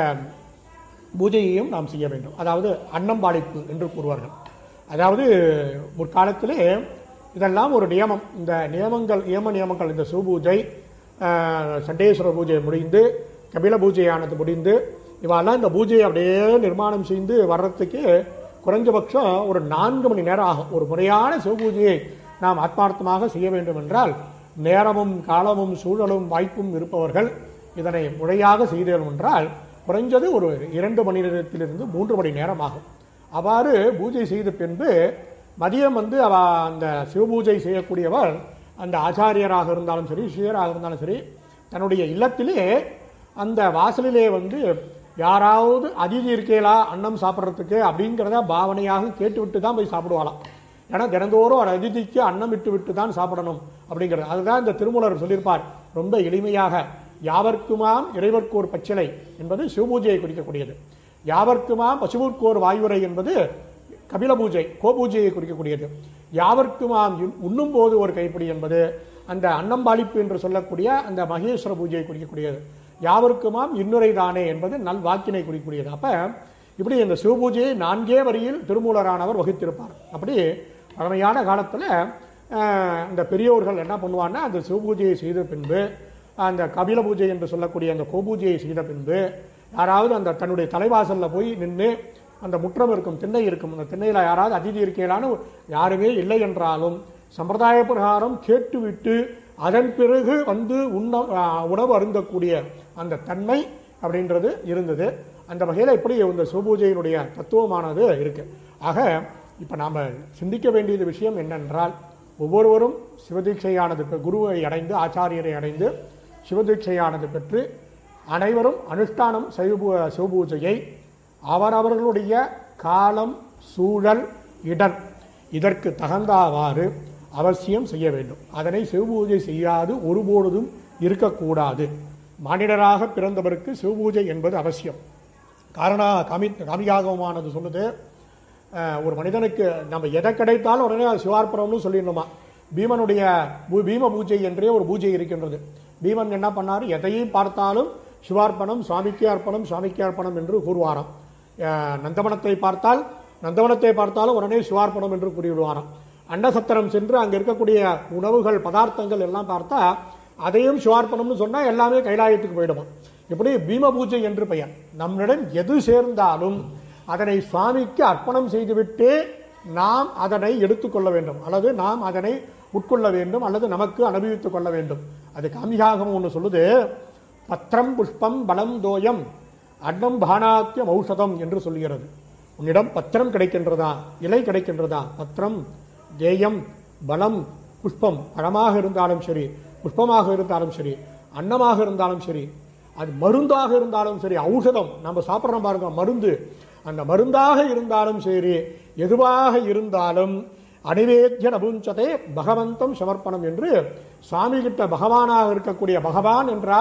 S4: பூஜையையும் நாம் செய்ய வேண்டும் அதாவது அன்னம்பாளிப்பு என்று கூறுவார்கள் அதாவது முற்காலத்திலே இதெல்லாம் ஒரு நியமம் இந்த நியமங்கள் நியம நியமங்கள் இந்த சிவபூஜை ஆஹ், சண்டேஸ்வர பூஜை முடிந்து கபில பூஜையானது முடிந்து இவெல்லாம் இந்த பூஜையை அப்படியே நிர்மாணம் செய்து வர்றதுக்கு குறைஞ்சபட்சம் ஒரு நான்கு மணி நேரம் ஆகும் ஒரு முறையான சிவபூஜையை நாம் ஆத்மார்த்தமாக செய்ய வேண்டும் என்றால் நேரமும் காலமும் சூழலும் வாய்ப்பும் இருப்பவர்கள் இதனை முறையாக செய்தோம் என்றால் குறைஞ்சது ஒரு இரண்டு மணி நேரத்திலிருந்து மூன்று மணி நேரம் ஆகும் அவ்வாறு பூஜை செய்த பின்பு மதியம் வந்து அவ அந்த சிவபூஜை செய்யக்கூடியவர் அந்த ஆச்சாரியராக இருந்தாலும் சரி சிஷியராக இருந்தாலும் சரி தன்னுடைய இல்லத்திலே அந்த வாசலிலே வந்து யாராவது அதிதி இருக்கேலா அன்னம் சாப்பிட்றதுக்கு அப்படிங்கிறத பாவனையாக கேட்டுவிட்டு தான் போய் சாப்பிடுவாளாம் ஏன்னா தினந்தோறும் ஒரு அதிதிக்கு அன்னம் விட்டு விட்டு தான் சாப்பிடணும் அப்படிங்கிறது அதுதான் இந்த திருமூலர் சொல்லியிருப்பார் ரொம்ப எளிமையாக யாவர்க்குமாம் இறைவர்க்கோர் பச்சிலை என்பது சிவபூஜையை குறிக்கக்கூடியது யாவர்க்குமாம் பசுவூர்க்கோர் வாயுரை என்பது கபில பூஜை கோபூஜையை குறிக்கக்கூடியது யாவர்க்குமாம் உண்- உண்ணும் போது ஒரு கைப்பிடி என்பது அந்த அன்னம்பாளிப்பு என்று சொல்லக்கூடிய அந்த மகேஸ்வர பூஜையை குறிக்கக்கூடியது யாவருக்குமாம் இன்னுரை தானே என்பது நல் வாக்கினை குறிக்கக்கூடியது அப்ப இப்படி இந்த சிவபூஜையை நான்கே வரியில் திருமூலரானவர் வகுத்திருப்பார் அப்படி பழமையான காலத்துல அஹ், இந்த பெரியோர்கள் என்ன பண்ணுவாங்கன்னா அந்த சிவபூஜையை செய்த பின்பு அந்த கபில பூஜை என்று சொல்லக்கூடிய அந்த கோபூஜையை செய்த பின்பு யாராவது அந்த தன்னுடைய தலைவாசல்ல போய் நின்று அந்த முற்றம் இருக்கும் திண்ணை இருக்கும் அந்த திண்ணையில யாராவது அதிதி இருக்கலான்னு யாருமே இல்லை என்றாலும் சம்பிரதாய பிரகாரம் கேட்டுவிட்டு அதன் பிறகு வந்து உண்ண ஆ, உணவு அருந்தக்கூடிய அந்த தன்மை அப்படின்றது இருந்தது அந்த வகையில் இப்படி இந்த சிவபூஜையினுடைய தத்துவமானது இருக்கு ஆக இப்போ நாம் சிந்திக்க வேண்டியது விஷயம் என்னென்றால் ஒவ்வொருவரும் சிவதீட்சையானது பெ- குருவை அடைந்து ஆச்சாரியரை அடைந்து சிவதீட்சையானது பெற்று அனைவரும் அனுஷ்டானம் சிவபூ சிவபூஜையை அவரவர்களுடைய காலம் சூழல் இடம் இதற்கு தகுந்தவாறு அவசியம் செய்ய வேண்டும் அதனை சிவபூஜை செய்யாது ஒருபொழுதும் இருக்கக்கூடாது மானிடராக பிறந்தவருக்கு சிவபூஜை என்பது அவசியம் காரணா காமி காமியாகமானது சொல்லுது அஹ், ஒரு மனிதனுக்கு நம்ம எதை கிடைத்தாலும் உடனே அது சிவார்ப்பணம்னு சொல்லிடணுமா பீமனுடைய பூ- பீம பூஜை என்றே ஒரு பூஜை இருக்கின்றது பீமன் என்ன பண்ணார் எதையும் பார்த்தாலும் சிவார்ப்பணம் சுவாமிக்கே அர்ப்பணம் சுவாமிக்கே அர்ப்பணம் என்று கூறுவாராம் அஹ், நந்தவனத்தை பார்த்தால் நந்தவனத்தை பார்த்தாலும் உடனே சிவார்ப்பணம் என்று கூறிவிடுவாராம் அன்னசத்திரம் சென்று அங்க இருக்கக்கூடிய உணவுகள் பதார்த்தங்கள் எல்லாம் பார்த்தா அதையும் சிவார்ப்பணம்னு சொன்னா எல்லாமே கைலாயத்துக்கு போயிடுமா இப்படி பீம பூஜை என்று பெயர் நம்மிடம் எது சேர்ந்தாலும் அதனை சுவாமிக்கு அர்ப்பணம் செய்துவிட்டே நாம் அதனை எடுத்துக்கொள்ள வேண்டும் அல்லது நாம் அதனை உட்கொள்ள வேண்டும் அல்லது நமக்கு அனுபவித்துக் கொள்ள வேண்டும் அது காமியாகம் ஒன்று சொல்லுது பத்திரம் புஷ்பம் பலம் தோயம் அன்னம் பானாத்தியம் ஔஷதம் என்று சொல்கிறது உன்னிடம் பத்திரம் கிடைக்கின்றதா இலை கிடைக்கின்றதா பத்திரம் தேயம் பலம் புஷ்பம் பழமாக இருந்தாலும் சரி புஷ்பமாக இருந்தாலும் சரி அன்னமாக இருந்தாலும் சரி அது மருந்தாக இருந்தாலும் சரி ஔஷதம் நம்ம சாப்பிட்றோம் பாருங்க மருந்து அந்த மருந்தாக இருந்தாலும் சரி எதுவாக இருந்தாலும் அனிவேத்திய நபுஞ்சதே பகவந்தம் சமர்ப்பணம் என்று சுவாமி கிட்ட பகவானாக இருக்கக்கூடிய பகவான் என்றால்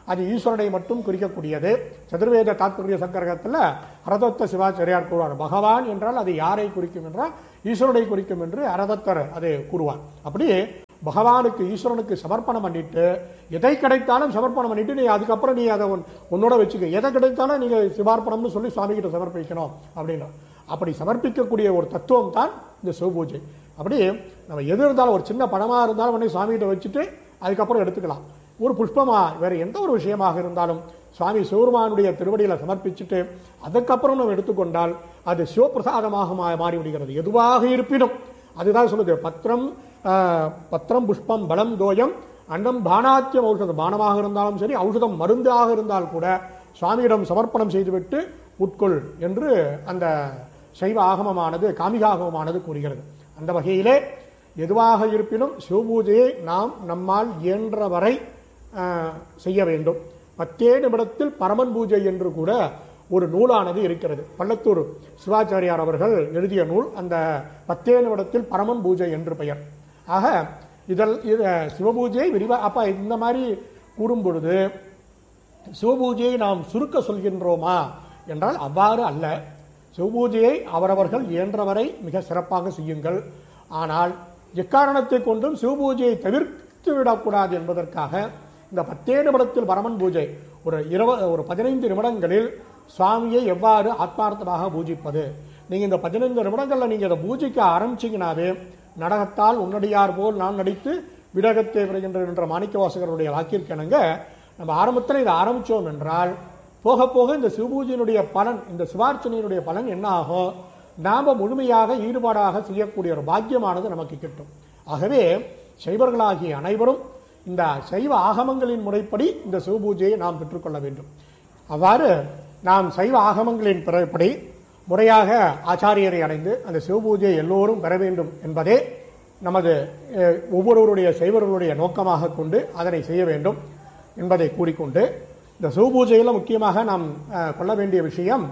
S4: அது ஈஸ்வரனை மட்டும் குறிக்கக்கூடியது சதுர்வேத தாத்பரிய சங்கரகத்தில் அரதத்த சிவாச்சாரியார் கூறுவார் பகவான் என்றால் அது யாரை குறிக்கும் என்றால் ஈஸ்வரனை குறிக்கும் என்று அரதத்தர் அதை கூறுவார் அப்படி பகவானுக்கு ஈஸ்வரனுக்கு சமர்ப்பணம் பண்ணிட்டு எதை கிடைத்தாலும் சமர்ப்பணம் பண்ணிட்டு நீ அதுக்கப்புறம் நீ அதை உன்- உன்னோட வச்சுக்க எதை கிடைத்தாலும் நீங்க சிவார்ப்பணம்னு சொல்லி சுவாமி கிட்ட சமர்ப்பிக்கணும் அப்படின்னா அப்படி சமர்ப்பிக்கக்கூடிய ஒரு தத்துவம் தான் இந்த சிவபூஜை அப்படி நம்ம எது இருந்தாலும் ஒரு சின்ன பணமா இருந்தாலும் உடனே சுவாமி கிட்ட வச்சுட்டு அதுக்கப்புறம் எடுத்துக்கலாம் ஒரு புஷ்பமா வேற எந்த ஒரு விஷயமாக இருந்தாலும் சுவாமி சிவருமானுடைய திருவடியில சமர்ப்பிச்சுட்டு அதுக்கப்புறம் நம்ம எடுத்துக்கொண்டால் அது சிவபிரசாதமாக மா- மாறிவிடுகிறது எதுவாக இருப்பினும் அதுதான் சொல்லுது பத்திரம் ஆஹ், பத்திரம் புஷ்பம் பலம் தோயம் அன்னம் பானாத்தியம் ஔஷதம் பானமாக இருந்தாலும் சரி ஔஷதம் மருந்தாக இருந்தால் கூட சுவாமியிடம் சமர்ப்பணம் செய்துவிட்டு உட்கொள் என்று அந்த சைவ ஆகமமானது காமிகாகமமானது கூறுகிறது அந்த வகையிலே எதுவாக இருப்பினும் சிவபூஜையை நாம் நம்மால் இயன்ற வரை ஆஹ், செய்ய வேண்டும் பத்தே நிமிடத்தில் பரமன் பூஜை என்று கூட ஒரு நூலானது இருக்கிறது பள்ளத்தூர் சிவாச்சாரியார் அவர்கள் எழுதிய நூல் அந்த பத்தே நிமிடத்தில் பரமன் பூஜை என்று பெயர் ஆக இதல் இத சிவபூஜை விரிவா அப்ப இந்த மாதிரி கூறும் பொழுது சிவபூஜையை நாம் சுருக்க சொல்கின்றோமா என்றால் அவ்வாறு அல்ல சிவபூஜையை அவரவர்கள் இயன்றவரை மிக சிறப்பாக செய்யுங்கள் ஆனால் எக்காரணத்தை கொண்டும் சிவபூஜையை தவிர்த்து விடக்கூடாது என்பதற்காக இந்த பத்தே நிமிடத்தில் பரமன் பூஜை ஒரு இருப ஒரு பதினைந்து நிமிடங்களில் சுவாமியை எவ்வாறு ஆத்மார்த்தமாக பூஜிப்பது நீங்க இந்த பதினைந்து நிமிடங்கள்ல நீங்க இதை பூஜிக்க ஆரம்பிச்சீங்கனாவே நடகத்தால் உன்னடியார் போல் நான் நடித்து விடகத்தை வருகின்ற என்ற மாணிக்கவாசகருடைய வாக்கிற்கிணங்க நம்ம ஆரம்பத்தில் இதை ஆரம்பிச்சோம் என்றால் போக போக இந்த சிவபூஜையினுடைய பலன் இந்த சிவார்ச்சனையினுடைய பலன் என்ன ஆகும் நாம முழுமையாக ஈடுபாடாக செய்யக்கூடிய ஒரு பாக்கியமானது நமக்கு கிட்டும் ஆகவே சைவர்களாகிய அனைவரும் இந்த சைவ ஆகமங்களின் முறைப்படி இந்த சிவபூஜையை நாம் பெற்றுக்கொள்ள வேண்டும் அவ்வாறு நாம் சைவ ஆகமங்களின் பிறப்படி முறையாக ஆச்சாரியரை அடைந்து அந்த சிவபூஜையை எல்லோரும் பெற வேண்டும் என்பதே நமது அஹ், ஒவ்வொருவருடைய சைவர்களுடைய நோக்கமாக கொண்டு அதனை செய்ய வேண்டும் என்பதை கூறிக்கொண்டு இந்த சிவபூஜையில் முக்கியமாக நாம் அஹ், கொள்ள வேண்டிய விஷயம்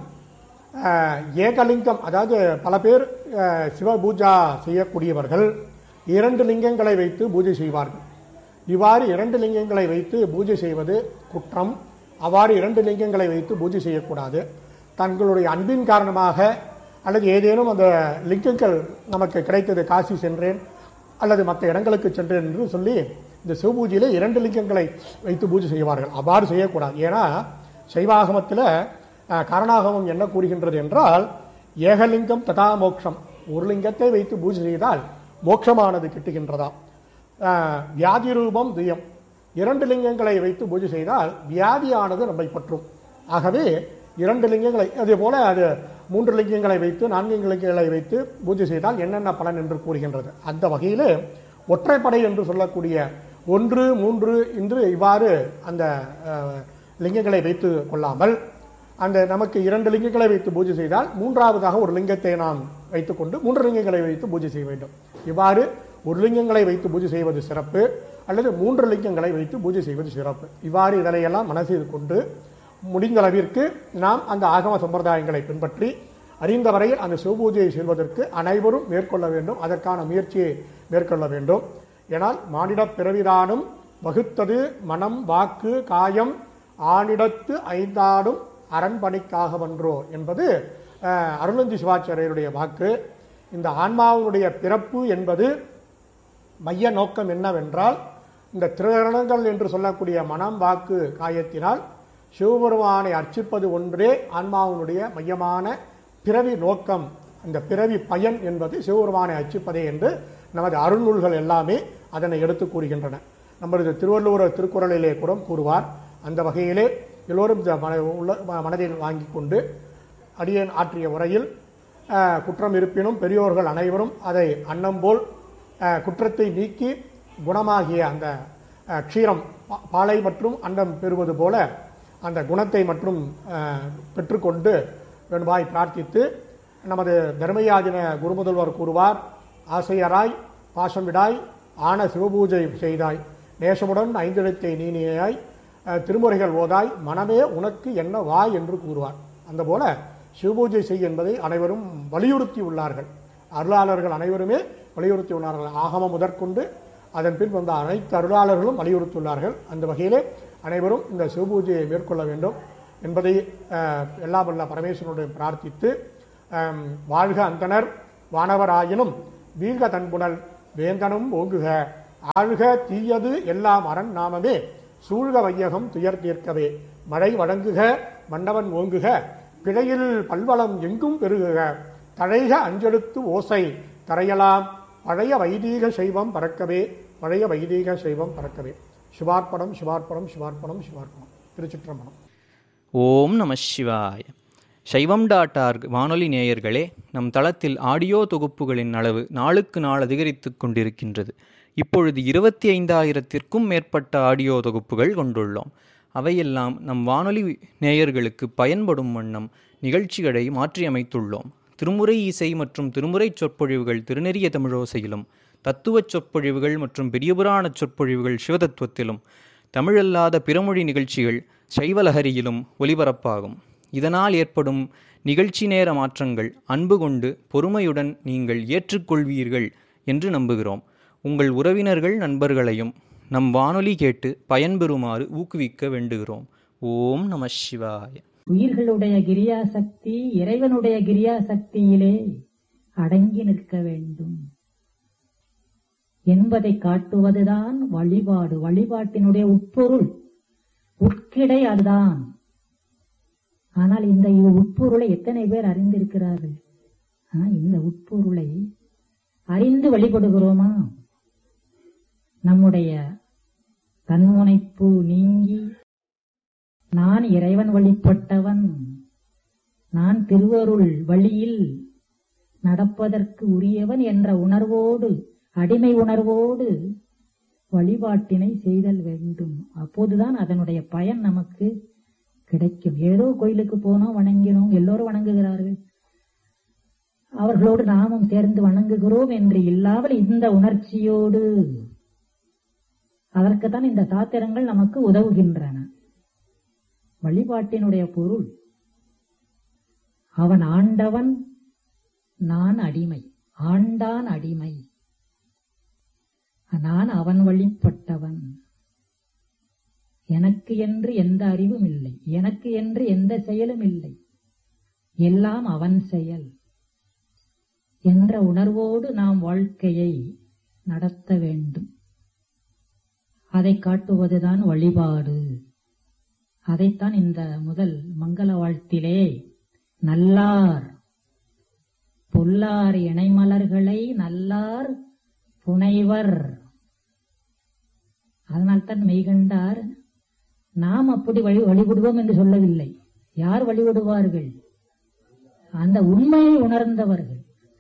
S4: அஹ், ஏகலிங்கம் அதாவது பல பேர் அஹ், சிவபூஜா செய்யக்கூடியவர்கள் இரண்டு லிங்கங்களை வைத்து பூஜை செய்வார்கள் இவ்வாறு இரண்டு லிங்கங்களை வைத்து பூஜை செய்வது குற்றம் அவ்வாறு இரண்டு லிங்கங்களை வைத்து பூஜை செய்யக்கூடாது தங்களுடைய அன்பின் காரணமாக அல்லது ஏதேனும் அந்த லிங்கங்கள் நமக்கு கிடைத்தது காசி சென்றேன் அல்லது மற்ற இடங்களுக்கு சென்றேன் என்று சொல்லி இந்த சிவபூஜையில இரண்டு லிங்கங்களை வைத்து பூஜை செய்வார்கள் அவ்வாறு செய்யக்கூடாது ஏன்னா சைவாகமத்தில் அஹ், காரணாகமம் என்ன கூறுகின்றது என்றால் ஏகலிங்கம் ததா மோட்சம் ஒரு லிங்கத்தை வைத்து பூஜை செய்தால் மோட்சமானது கிட்டுகின்றதாம் ஆஹ், வியாதி ரூபம் துயம் இரண்டு லிங்கங்களை வைத்து பூஜை செய்தால் வியாதியானது நம்மை பற்றும் ஆகவே இரண்டு லிங்கங்களை அதே போல அது மூன்று லிங்கங்களை வைத்து நான்கு லிங்கங்களை வைத்து பூஜை செய்தால் என்னென்ன பலன் என்று கூறுகின்றது அந்த வகையில் ஒற்றைப்படை என்று சொல்லக்கூடிய ஒன்று மூன்று என்று இவ்வாறு அந்த ஆஹ், லிங்கங்களை வைத்து கொள்ளாமல் அந்த நமக்கு இரண்டு லிங்கங்களை வைத்து பூஜை செய்தால் மூன்றாவதாக ஒரு லிங்கத்தை நாம் வைத்துக்கொண்டு மூன்று லிங்கங்களை வைத்து பூஜை செய்ய வேண்டும் இவ்வாறு ஒரு லிங்கங்களை வைத்து பூஜை செய்வது சிறப்பு அல்லது மூன்று லிங்கங்களை வைத்து பூஜை செய்வது சிறப்பு இவ்வாறு இதனையெல்லாம் மனசில் கொண்டு முடிந்த அளவிற்கு நாம் அந்த ஆகம சம்பிரதாயங்களை பின்பற்றி அறிந்த வரையில் அந்த சிவபூஜையை செய்வதற்கு அனைவரும் மேற்கொள்ள வேண்டும் அதற்கான முயற்சியை மேற்கொள்ள வேண்டும் ஏனால் மானிடப் பிறவிதானும் வகுத்தது மனம் வாக்கு காயம் ஆனிடத்து ஐந்தாடும் அரண்பணிக்காக வென்றோ என்பது அஹ், அருளந்தி சிவாச்சாரியருடைய வாக்கு இந்த ஆன்மாவினுடைய பிறப்பு என்பது மைய நோக்கம் என்னவென்றால் இந்த திரணங்கள் என்று சொல்லக்கூடிய மனம் வாக்கு காயத்தினால் சிவபெருமானை அர்ச்சிப்பது ஒன்றே ஆன்மாவினுடைய மையமான பிறவி நோக்கம் அந்த பிறவி பயன் என்பது சிவபெருமானை அர்ச்சிப்பதே என்று நமது அருள்நூல்கள் எல்லாமே அதனை எடுத்து கூறுகின்றன நமது திருவள்ளுவர் திருக்குறளிலே கூட கூறுவார் அந்த வகையிலே எல்லோரும் இந்த மன உள்ள மனதில் வாங்கி கொண்டு அடியேன் ஆற்றிய உரையில் அஹ், குற்றம் இருப்பினும் பெரியோர்கள் அனைவரும் அதை அன்னம் போல் அஹ், குற்றத்தை நீக்கி குணமாகிய அந்த அஹ், க்ஷீரம் பா- பாலை மற்றும் அன்னம் பெறுவது போல அந்த குணத்தை மற்றும் அஹ், பெற்றுக்கொண்டு வேண்டுமாய் பிரார்த்தித்து நமது தர்மயாதின குருமுதல்வர் கூறுவார் ஆசையராய் பாசம் விடாய் ஆன சிவபூஜை செய்தாய் நேசமுடன் ஐந்தெழுத்தை நீனியாய் அஹ், திருமுறைகள் ஓதாய் மனமே உனக்கு என்ன வாய் என்று கூறுவார் அந்த போல சிவபூஜை செய் என்பதை அனைவரும் வலியுறுத்தி உள்ளார்கள் அருளாளர்கள் அனைவருமே வலியுறுத்தி உள்ளார்கள் ஆகமம் முதற்கொண்டு அதன் பின் வந்த அனைத்து அருளாளர்களும் வலியுறுத்தியுள்ளார்கள் அந்த வகையிலே அனைவரும் இந்த சிவபூஜையை மேற்கொள்ள வேண்டும் என்பதை அஹ், எல்லாம் வல்ல பரமேஸ்வரனுடைய பிரார்த்தித்து அம், வாழ்க அந்தனர் வானவராயினும் வீழ்க தன்புணல் வேந்தனும் ஓங்குக ஆழ்க தீயது எல்லாம் அரண் நாமமே சூழ்க வையகம் துயர் தீர்க்கவே மழை வழங்குக மன்னவன் ஓங்குக பிழையில் பல்வளம் எங்கும் பெருகுக தழைக அஞ்செழுத்து ஓசை தரையலாம் பழைய வைதீக சைவம் பறக்கவே பழைய வைதீக சைவம் பறக்கவே சிவார்ப்பணம் சிவார்ப்பணம் சிவார்ப்பணம் சிவார்ப்பணம் திருச்சிற்றம்பலம்
S5: ஓம் நம சிவாய சைவம் டாட் ஆர்க் வானொலி நேயர்களே நம் தளத்தில் ஆடியோ தொகுப்புகளின் அளவு நாளுக்கு நாள் அதிகரித்து கொண்டிருக்கின்றது இப்பொழுது இருபத்தி ஐந்தாயிரத்திற்கும் மேற்பட்ட ஆடியோ தொகுப்புகள் கொண்டுள்ளோம் அவையெல்லாம் நம் வானொலி நேயர்களுக்கு பயன்படும் வண்ணம் நிகழ்ச்சிகளை மாற்றியமைத்துள்ளோம் திருமுறை இசை மற்றும் திருமுறை சொற்பொழிவுகள் திருநெறிய தமிழோசையிலும் தத்துவச் சொற்பொழிவுகள் மற்றும் பெரியபுராண சொற்பொழிவுகள் சிவதத்துவத்திலும் தமிழல்லாத பிறமொழி நிகழ்ச்சிகள் சைவலஹரியிலும் ஒலிபரப்பாகும் இதனால் ஏற்படும் நிகழ்ச்சி நேர மாற்றங்கள் அன்பு கொண்டு பொறுமையுடன் நீங்கள் ஏற்றுக்கொள்வீர்கள் என்று நம்புகிறோம் உங்கள் உறவினர்கள் நண்பர்களையும் நம் வானொலி கேட்டு பயன்பெறுமாறு ஊக்குவிக்க வேண்டுகிறோம் ஓம் நம சிவாய
S6: உயிர்களுடைய கிரியாசக்தி இறைவனுடைய கிரியாசக்தியிலே அடங்கி நிற்க வேண்டும் என்பதை காட்டுவதுதான் வழிபாடு வழிபாட்டினுடைய உட்பொருள் உட்கிடை அதுதான் ஆனால் இந்த உட்பொருளை எத்தனை பேர் அறிந்திருக்கிறார்கள் ஆ, இந்த உட்பொருளை அறிந்து வழிபடுகிறோமா நம்முடைய தன்முனைப்பு நீங்கி நான் இறைவன் வழிபட்டவன் நான் திருவருள் வழியில் நடப்பதற்கு உரியவன் என்ற உணர்வோடு அடிமை உணர்வோடு வழிபாட்டினை செய்தல் வேண்டும் அப்போதுதான் அதனுடைய பயன் நமக்கு கிடைக்கும் ஏதோ கோயிலுக்கு போனோம் வணங்கினோம் எல்லோரும் வணங்குகிறார்கள் அவர்களோடு நாமும் சேர்ந்து வணங்குகிறோம் என்று இல்லாமல் இந்த உணர்ச்சியோடு அதற்குத்தான் இந்த சாத்திரங்கள் நமக்கு உதவுகின்றன வழிபாட்டினுடைய பொருள் அவன் ஆண்டவன் நான் அடிமை ஆண்டான் அடிமை நான் அவன் வழிபட்டவன் எனக்கு என்று எந்த அறிவும் இல்லை எனக்கு என்று எந்த செயலும் இல்லை எல்லாம் அவன் செயல் என்ற உணர்வோடு நாம் வாழ்க்கையை நடத்த வேண்டும் அதை காட்டுவதுதான் வழிபாடு அதைத்தான் இந்த முதல் மங்கள வாழ்த்திலே நல்லார் பொல்லார் இணைமலர்களை நல்லார் புனைவர் அதனால்தான் மெய்கண்டார் நாம் அப்படி வழி வழிபடுவோம் என்று சொல்லவில்லை யார் வழிபடுவார்கள் அந்த உண்மையை உணர்ந்தவர்கள்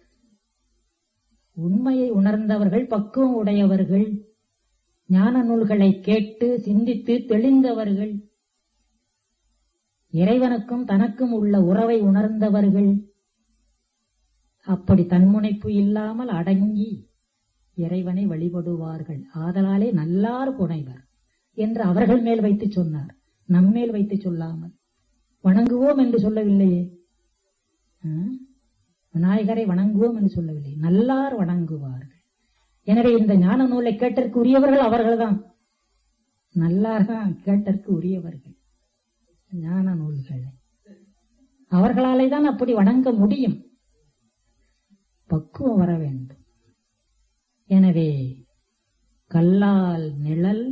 S6: உண்மையை உணர்ந்தவர்கள் பக்குவம் உடையவர்கள் ஞான நூல்களை கேட்டு சிந்தித்து தெளிந்தவர்கள் இறைவனுக்கும் தனக்கும் உள்ள உறவை உணர்ந்தவர்கள் அப்படி தன்முனைப்பு இல்லாமல் அடங்கி இறைவனை வழிபடுவார்கள் ஆதலாலே நல்லார் புனைவர் என்று அவர்கள் மேல் வைத்து சொன்னார் நம்மேல் வைத்து சொல்லாமல் வணங்குவோம் என்று சொல்லவில்லையே ஆ? விநாயகரை வணங்குவோம் என்று சொல்லவில்லை நல்லார் வணங்குவார்கள் எனவே இந்த ஞான நூலை கேட்டற்கு உரியவர்கள் அவர்கள்தான் நல்லார்தான் கேட்டற்கு உரியவர்கள் ஞான நூல்களை அவர்களாலே தான் அப்படி வணங்க முடியும் பக்குவம் வர வேண்டும் எனவே கல்லால் நிழல்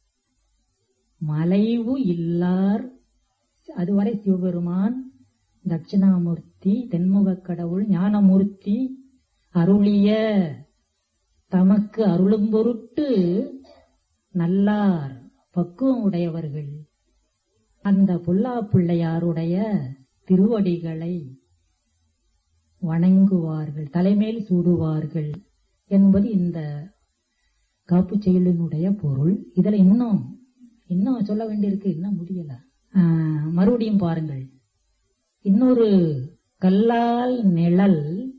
S6: மலைவு இல்லார் அதுவரை சிவபெருமான் தட்சிணாமூர்த்தி தென்முகக் கடவுள் ஞானமூர்த்தி அருளிய தமக்கு அருளும் பொருட்டு நல்லார் பக்குவம் உடையவர்கள் அந்த புல்லா பிள்ளையாருடைய திருவடிகளை வணங்குவார்கள் தலைமேல் சூடுவார்கள் என்பது இந்த காப்புச் செயலினுடைய பொருள் இதுல இன்னும் இன்னும் சொல்ல வேண்டியிருக்கு இன்னும் முடியல ஆஹ், மறுபடியும் பாருங்கள் இன்னொரு கல்லால் நிழல்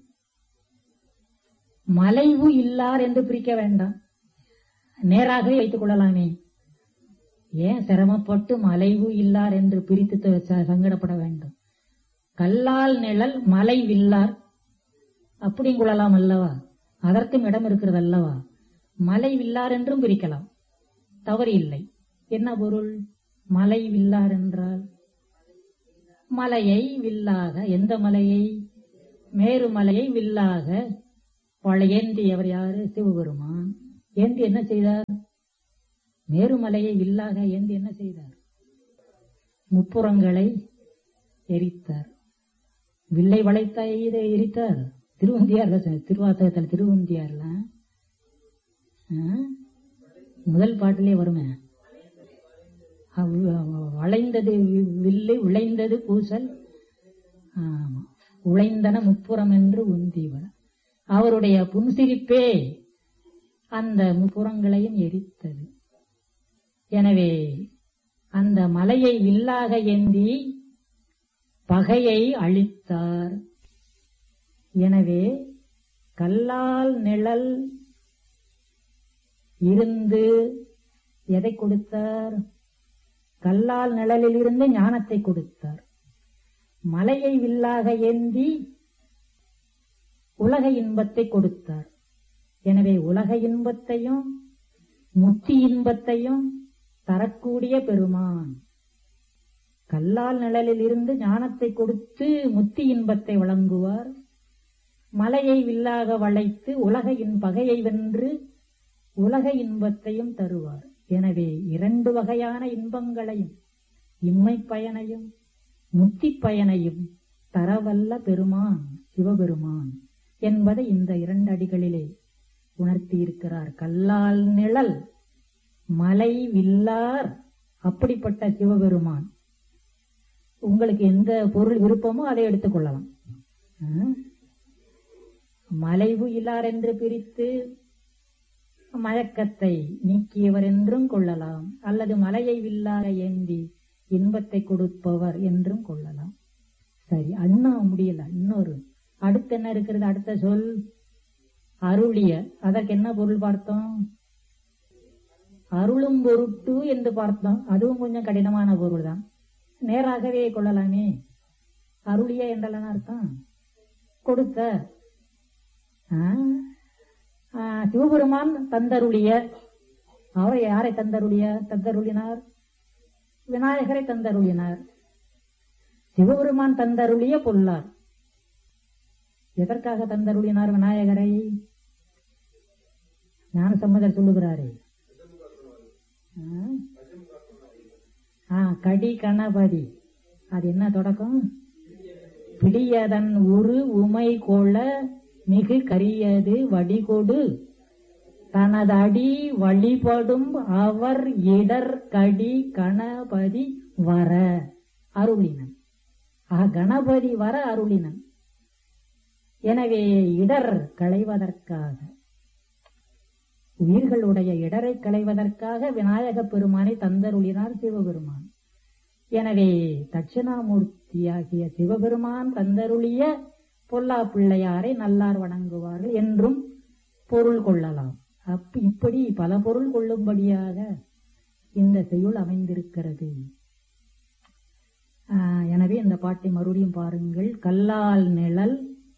S6: மலைவு இல்லார் என்று பிரிக்க வேண்டாம் நேராகவே வைத்துக் கொள்ளலாமே ஏன் சிரமப்பட்டு மலைவு இல்லார் என்று பிரித்து த- ச- சங்கடப்பட வேண்டும் கல்லால் நிழல் மலை வில்லார் அப்படியும் கொள்ளலாம் அல்லவா அதற்கும் இடம் இருக்கிறது அல்லவா மலை வில்லார் என்றும் பிரிக்கலாம் தவறு இல்லை என்ன பொருள் மலை வில்லார் என்றால் மலையை வில்லாக எந்த மலையை மேருமலையை வில்லாக பழ ஏந்தியவர் யாரு சிவபெருமான் ஏந்தி என்ன செய்தார் மேருமலையை வில்லாக ஏந்தி என்ன செய்தார் முப்புறங்களை எரித்தார் வில்லை வளைத்த இதை எரித்தார் திருவந்தியார்ல சொ- திருவாசகத்தில் திருவந்தியார்ல ஆ? முதல் பாட்டிலே வருமே அவ்- வளைந்தது வி- வில்லு விளைந்தது பூசல் ஆமா உழைந்தன முப்புறம் என்று உந்திவர் அவருடைய புன்சிரிப்பே அந்த முப்புறங்களையும் எரித்தது எனவே அந்த மலையை வில்லாக ஏந்தி பகையை அழித்தார் எனவே கல்லால் நிழல் இருந்து எதை கொடுத்தார் கல்லால் நிழலில் இருந்து ஞானத்தை கொடுத்தார் மலையை வில்லாக ஏந்தி உலக இன்பத்தை கொடுத்தார் எனவே உலக இன்பத்தையும் முத்தி இன்பத்தையும் தரக்கூடிய பெருமான் கல்லால் நிழலில் இருந்து ஞானத்தை கொடுத்து முத்தி இன்பத்தை வழங்குவார் மலையை வில்லாக வளைத்து உலகையின் பகையை வென்று உலக இன்பத்தையும் தருவார் எனவே இரண்டு வகையான இன்பங்களையும் இம்மை பயனையும் முத்தி பயனையும் தரவல்ல பெருமான் சிவபெருமான் என்பதை இந்த இரண்டு அடிகளிலே உணர்த்தியிருக்கிறார் கல்லால் நிழல் மலை வில்லார் அப்படிப்பட்ட சிவபெருமான் உங்களுக்கு எந்த பொருள் விருப்பமோ அதை எடுத்துக்கொள்ளலாம் ஆ? மலைவு இல்லார் என்று பிரித்து மயக்கத்தை நீக்கியவர் என்றும் கொள்ளலாம் அல்லது மலையை வில்லாக ஏந்தி இன்பத்தை கொடுப்பவர் என்றும் கொள்ளலாம் சரி அண்ணா முடியல இன்னொரு அடுத்து என்ன இருக்கிறது அடுத்த சொல் அருளிய அதற்கு என்ன பொருள் பார்த்தோம் அருளும் பொருட்டு என்று பார்த்தோம் அதுவும் கொஞ்சம் கடினமான பொருள் தான் நேராகவே கொள்ளலாமே அருளிய என்றெல்லாம் அர்த்தம் கொடுத்த ஆ? ஆ, சிவபெருமான் தந்தருளிய அவர் யாரை தந்தருளிய தந்தருளினார் விநாயகரை தந்தருளினார் சிவபெருமான் தந்தருளிய பொல்லார் எதற்காக தந்தருளினார் விநாயகரை ஞானசம்மதர் சொல்லுகிறாரே ஆ? ஆ கடி கணபதி அது என்ன தொடக்கம் பிடியதன் உரு உமை கொள மிகு கரியது வடிகொடு தனது அடி வழிபடும் அவர் இடர் கடி கணபதி வர அருளினன் ஆக கணபதி வர அருளினன் எனவே இடர் களைவதற்காக உயிர்களுடைய இடரை களைவதற்காக விநாயக பெருமானை தந்தருளினார் சிவபெருமான் எனவே தட்சிணாமூர்த்தியாகிய சிவபெருமான் தந்தருளிய பொல்லா பிள்ளையாரை நல்லார் வணங்குவார்கள் என்றும் பொருள் கொள்ளலாம் அப்ப இப்படி பல பொருள் கொள்ளும்படியாக இந்த செய்யுள் அமைந்திருக்கிறது ஆஹ், எனவே இந்த பாட்டை மறுபடியும் பாருங்கள் கல்லால் நிழல்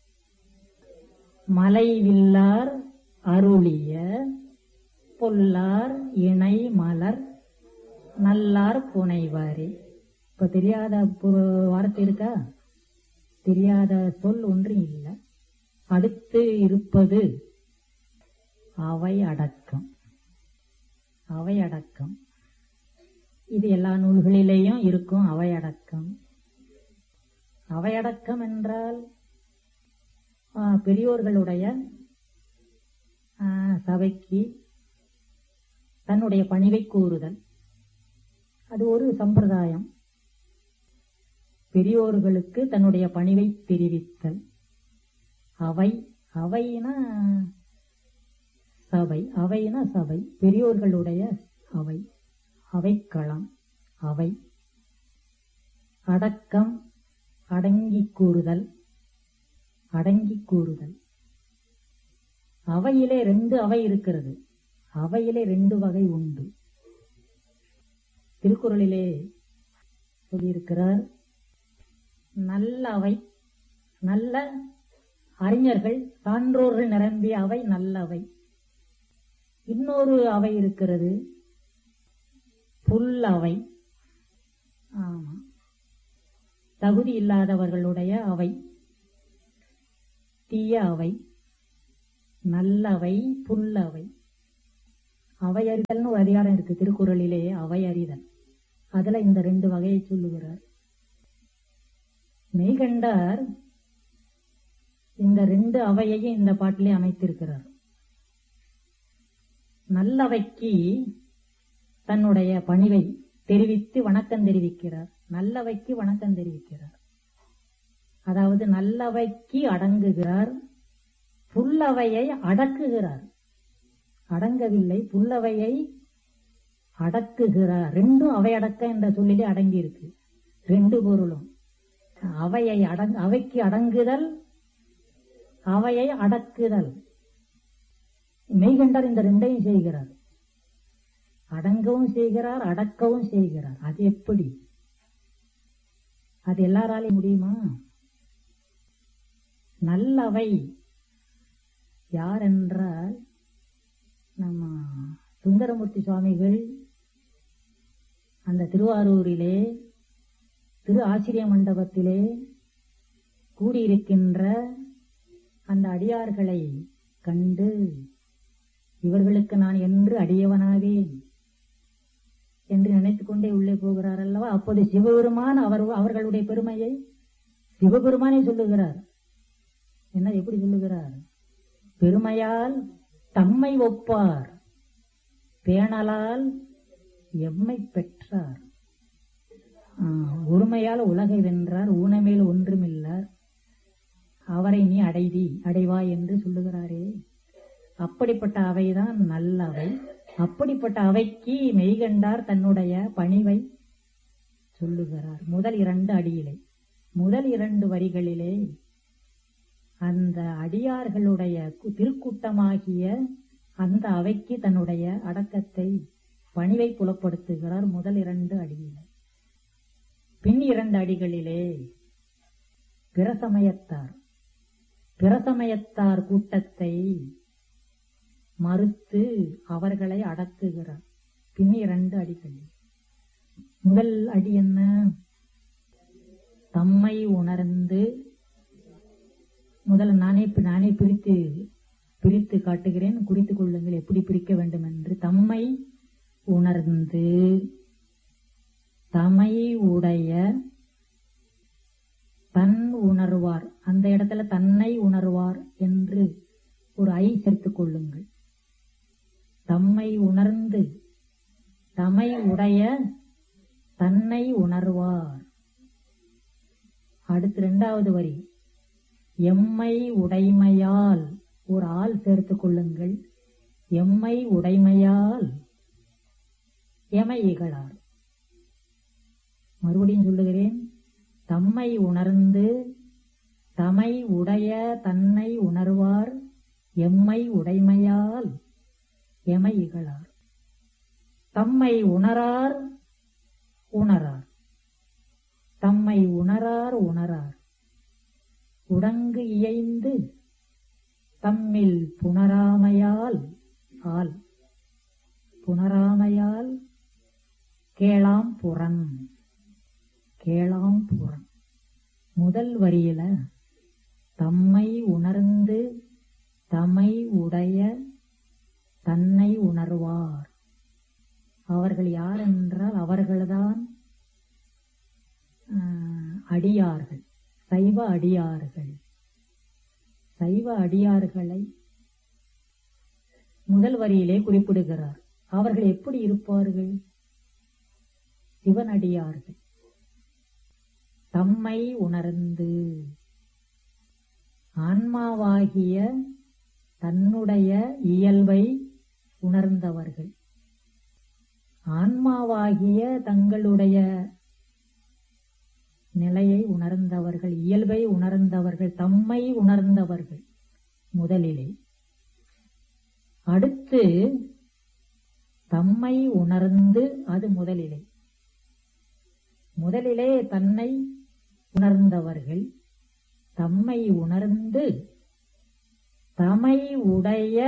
S6: மலை வில்லார் அருளிய பொல்லார் இணை மலர் நல்லார் புனைவாரே இப்ப தெரியாத பு- வார்த்தை இருக்கா தெரியாத சொல் ஒன்றும் இல்லை அடுத்து இருப்பது அவை அடக்கம் அவை அடக்கம் இது எல்லா நூல்களிலேயும் இருக்கும் அவை அடக்கம் அவை அடக்கம் என்றால் ஆ, பெரியோர்களுடைய ஆ, சபைக்கு தன்னுடைய பணிவை கூறுதல் அது ஒரு சம்பிரதாயம் பெரியோர்களுக்கு தன்னுடைய பணிவை தெரிவித்தல் அவை அவைனா சபை அவைனா சபை பெரியோர்களுடைய அவை அவைக்களம் அவை அடக்கம் அடங்கி கூறுதல் அடங்கி கூறுதல் அவையிலே ரெண்டு அவை இருக்கிறது அவையிலே ரெண்டு வகை உண்டு திருக்குறளிலே சொல்லியிருக்கிறார் நல்ல அவை நல்ல அறிஞர்கள் சான்றோர்கள் நிரம்பிய அவை நல்ல அவை இன்னொரு அவை இருக்கிறது புல் அவை ஆமா தகுதி இல்லாதவர்களுடைய அவை தீய அவை நல்லவை புல்லவை அவை அறிதல்னு ஒரு அதிகாரம் இருக்கு திருக்குறளிலே அவை அறிதல் அதுல இந்த ரெண்டு வகையை சொல்லுகிறார் மெய்கண்டார் இந்த ரெண்டு அவையையும் இந்த பாட்டிலே அமைத்திருக்கிறார் நல்லவைக்கு தன்னுடைய பணிவை தெரிவித்து வணக்கம் தெரிவிக்கிறார் நல்லவைக்கு வணக்கம் தெரிவிக்கிறார் அதாவது நல்லவைக்கு அடங்குகிறார் புல்லவையை அடக்குகிறார் அடங்கவில்லை புல்லவையை அடக்குகிறார் ரெண்டும் அவை அடக்க என்ற சொல்லிலே அடங்கி இருக்கு ரெண்டு பொருளும் அவையை அடங் அவைக்கு அடங்குதல் அவையை அடக்குதல் மெய்கண்டார் இந்த ரெண்டையும் செய்கிறார் அடங்கவும் செய்கிறார் அடக்கவும் செய்கிறார் அது எப்படி அது எல்லாராலையும் முடியுமா நல்லவை யார் என்றால் நம்ம சுந்தரமூர்த்தி சுவாமிகள் அந்த திருவாரூரிலே திரு ஆசிரிய மண்டபத்திலே கூடியிருக்கின்ற அந்த அடியார்களை கண்டு இவர்களுக்கு நான் என்று அடியவனாவேன் என்று நினைத்துக் கொண்டே உள்ளே போகிறார் அல்லவா அப்போது சிவபெருமான் அவர் அவர்களுடைய பெருமையை சிவபெருமானே சொல்லுகிறார் என்ன எப்படி சொல்லுகிறார் பெருமையால் தம்மை ஒப்பார் பேணலால் எம்மை பெற்றார் ஆ, ஒருமையால் உலகை வென்றார் ஊனமேல் ஒன்றுமில்லார் அவரை நீ அடைதி அடைவாய் என்று சொல்லுகிறாரே அப்படிப்பட்ட அவைதான் நல்ல அவை அப்படிப்பட்ட அவைக்கு மெய்கண்டார் தன்னுடைய பணிவை சொல்லுகிறார் முதல் இரண்டு அடியிலே முதல் இரண்டு வரிகளிலே அந்த அடியார்களுடைய கு- திருக்கூட்டமாகிய அந்த அவைக்கு தன்னுடைய அடக்கத்தை பணிவை புலப்படுத்துகிறார் முதல் இரண்டு அடியிலே பின் இரண்டு அடிகளிலே பிரசமயத்தார் பிரசமயத்தார் கூட்டத்தை மறுத்து அவர்களை அடக்குகிறார் பின் இரண்டு அடிகளில் முதல் அடி என்ன தம்மை உணர்ந்து முதல்ல நானே நானே பிரித்து பிரித்து காட்டுகிறேன் குறித்துக் கொள்ளுங்கள் எப்படி பிரிக்க வேண்டும் என்று தம்மை உணர்ந்து தமை உடைய தன் உணர்வார் அந்த இடத்துல தன்னை உணர்வார் என்று ஒரு ஐ சேர்த்துக் கொள்ளுங்கள் தம்மை உணர்ந்து தமை உடைய தன்னை உணர்வார் அடுத்து இரண்டாவது வரி எம்மை உடைமையால் ஒரு ஆள் சேர்த்துக் கொள்ளுங்கள் எம்மை உடைமையால் எமை இகழார் மறுபடியும் சொல்லுகிறேன் தம்மை உணர்ந்து தமை உடைய தன்னை உணர்வார் எம்மை உடைமையால் எமை இகழார் தம்மை உணரார் உணரார் தம்மை உணரார் உணரார் உடங்கு இயைந்து தம்மில் புணராமையால் ஆல் புணராமையால் கேளாம் புறன் கேளாம் புறன் முதல் வரியில தம்மை உணர்ந்து தமை உடைய தன்னை உணர்வார் அவர்கள் யார் என்றால் அவர்கள்தான் ஆஹ், அடியார்கள் சைவ அடியார்கள் சைவ அடியார்களை முதல் வரியிலே குறிப்பிடுகிறார் அவர்கள் எப்படி இருப்பார்கள் சிவனடியார்கள் தம்மை உணர்ந்து ஆன்மாவாகிய தன்னுடைய இயல்பை உணர்ந்தவர்கள் ஆன்மாவாகிய தங்களுடைய நிலையை உணர்ந்தவர்கள் இயல்பை உணர்ந்தவர்கள் தம்மை உணர்ந்தவர்கள் முதலிலே அடுத்து தம்மை உணர்ந்து அது முதலிலே முதலிலே தன்னை உணர்ந்தவர்கள் தம்மை உணர்ந்து தமை உடைய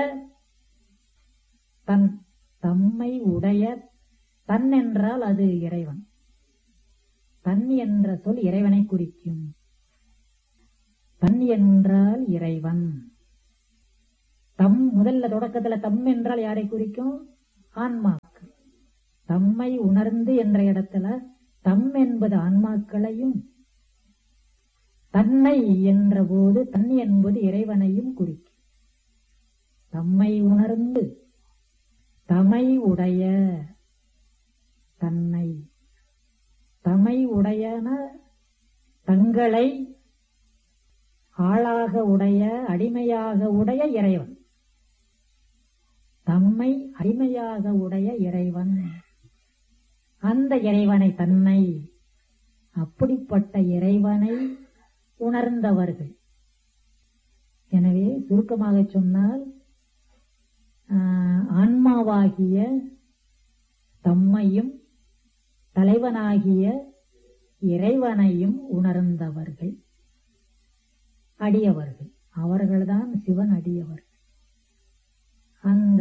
S6: தன் தம்மை உடைய தன் என்றால் அது இறைவன் தன் என்ற சொல் இறைவனை குறிக்கும் தன் என்றால் இறைவன் தம் முதல்ல தொடக்கத்துல தம் என்றால் யாரை குறிக்கும் ஆன்மாக்கள் தம்மை உணர்ந்து என்ற இடத்துல தம் என்பது ஆன்மாக்களையும் தன்னை என்ற போது தன் என்பது இறைவனையும் குறிக்கும் தம்மை உணர்ந்து தமை உடைய தன்னை தமை உடையன தங்களை ஆளாக உடைய அடிமையாக உடைய இறைவன் தம்மை அடிமையாக உடைய இறைவன் அந்த இறைவனை தன்னை அப்படிப்பட்ட இறைவனை உணர்ந்தவர்கள் எனவே சுருக்கமாக சொன்னால் ஆஹ், ஆன்மாவாகிய தம்மையும் தலைவனாகிய இறைவனையும் உணர்ந்தவர்கள் அடியவர்கள் அவர்கள்தான் சிவன் அடியவர்கள் அந்த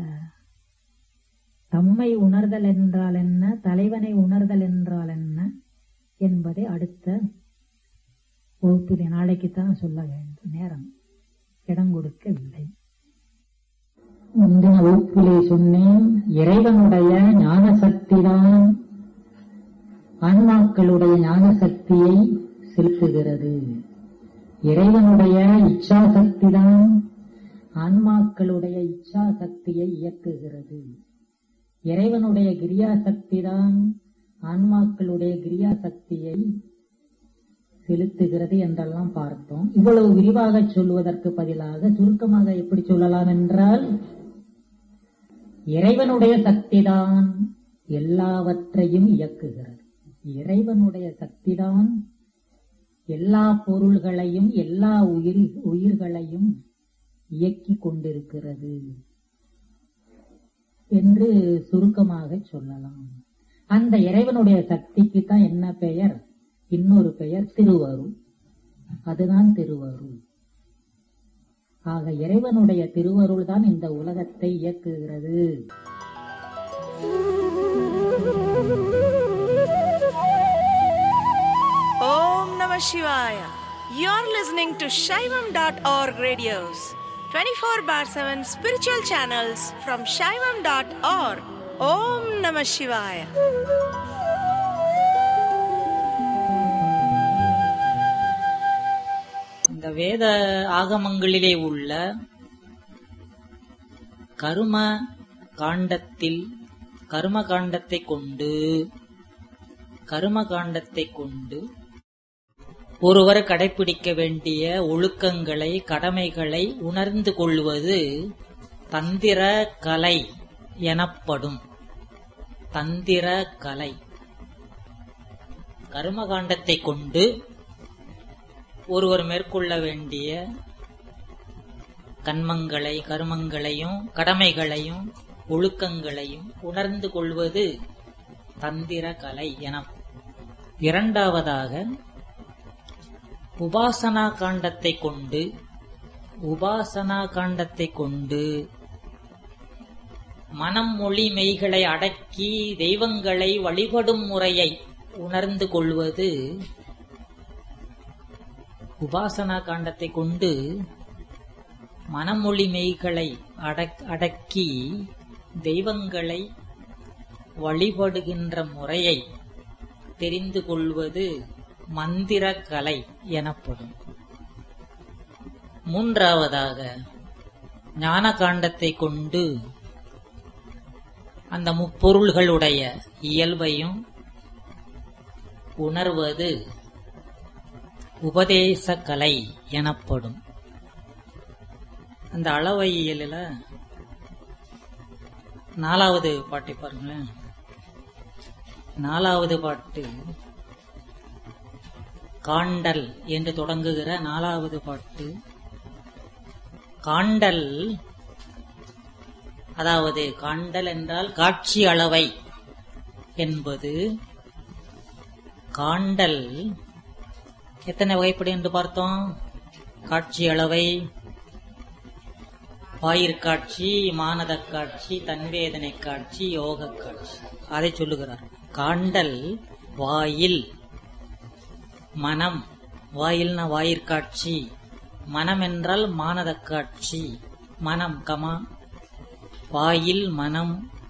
S6: தம்மை உணர்தல் என்றால் என்ன தலைவனை உணர்தல் என்றால் என்ன என்பதை அடுத்த வகுப்பிலே நாளைக்கு தான் சொல்ல வேண்டும் நேரம் இடம் கொடுக்கவில்லை முந்தின வகுப்பிலே சொன்னேன் இறைவனுடைய ஞான சக்திதான் ஆன்மாக்களுடைய ஞான சக்தியை செலுத்துகிறது இறைவனுடைய இச்சா சக்திதான் ஆன்மாக்களுடைய இச்சா சக்தியை இயக்குகிறது இறைவனுடைய கிரியா சக்திதான் ஆன்மாக்களுடைய கிரியா சக்தியை செலுத்துகிறது என்றெல்லாம் பார்த்தோம் இவ்வளவு விரிவாக சொல்லுவதற்கு பதிலாக சுருக்கமாக எப்படி சொல்லலாம் என்றால் இறைவனுடைய சக்திதான் எல்லாவற்றையும் இயக்குகிறது இறைவனுடைய சக்திதான் எல்லா பொருள்களையும் எல்லா உயிர் உயிர்களையும் இயக்கிக் கொண்டிருக்கிறது என்று சுருக்கமாக சொல்லலாம் அந்த இறைவனுடைய சக்திக்கு தான் என்ன பெயர் இன்னொரு பெயர் திருவருள் அதுதான் திருவருள் ஆக இறைவனுடைய திருவருள் தான் இந்த உலகத்தை இயக்குகிறது
S7: Om Namah Shivaya. You're listening to Shaivam.org radios, 24 bar 7 spiritual channels from Shaivam.org. Om Namah Shivaya.
S8: இந்த வேத ஆகமங்களிலே உள்ள கரும காண்டத்தில் கரும காண்டத்தை கொண்டு கரும காண்டத்தை கொண்டு ஒருவர் கடைபிடிக்க வேண்டிய ஒழுக்கங்களை கடமைகளை உணர்ந்து கொள்வது தந்திர கலை எனப்படும் தந்திர கலை கர்மகாண்டத்தை கொண்டு ஒருவர் மேற்கொள்ள வேண்டிய கண்மங்களை கருமங்களையும் கடமைகளையும் ஒழுக்கங்களையும் உணர்ந்து கொள்வது தந்திர கலை என இரண்டாவதாக உபாசனா காண்டத்தை கொண்டு உபாசனா காண்டத்தை கொண்டு மனம் மொழி மெய்களை அடக்கி தெய்வங்களை வழிபடும் முறையை உணர்ந்து கொள்வது உபாசனா காண்டத்தை கொண்டு மனமொழி மெய்களை அடக்- அடக்கி தெய்வங்களை வழிபடுகின்ற முறையை தெரிந்து கொள்வது மந்திர கலை எனப்படும் மூன்றாவதாக ஞான காண்டத்தை கொண்டு அந்த முப்பொருள்களுடைய இயல்பையும் உணர்வது உபதேச கலை எனப்படும் அந்த அளவையியலில் நாலாவது பாட்டை பாருங்களேன் நாலாவது பாட்டு காண்டல் என்று தொடங்குகிற நாலாவது பாட்டு காண்டல் அதாவது காண்டல் என்றால் காட்சி அளவை என்பது காண்டல் எத்தனை வகைப்படும் என்று பார்த்தோம் காட்சி அளவை பாயிற்காட்சி மானத காட்சி தன்வேதனை காட்சி யோக காட்சி அதை சொல்லுகிறார் காண்டல் வாயில் மனம் வாயில்ன வாயிற்காட்சி மனம் என்றால் மானத காட்சி மனம் கமா வாயில் மனம்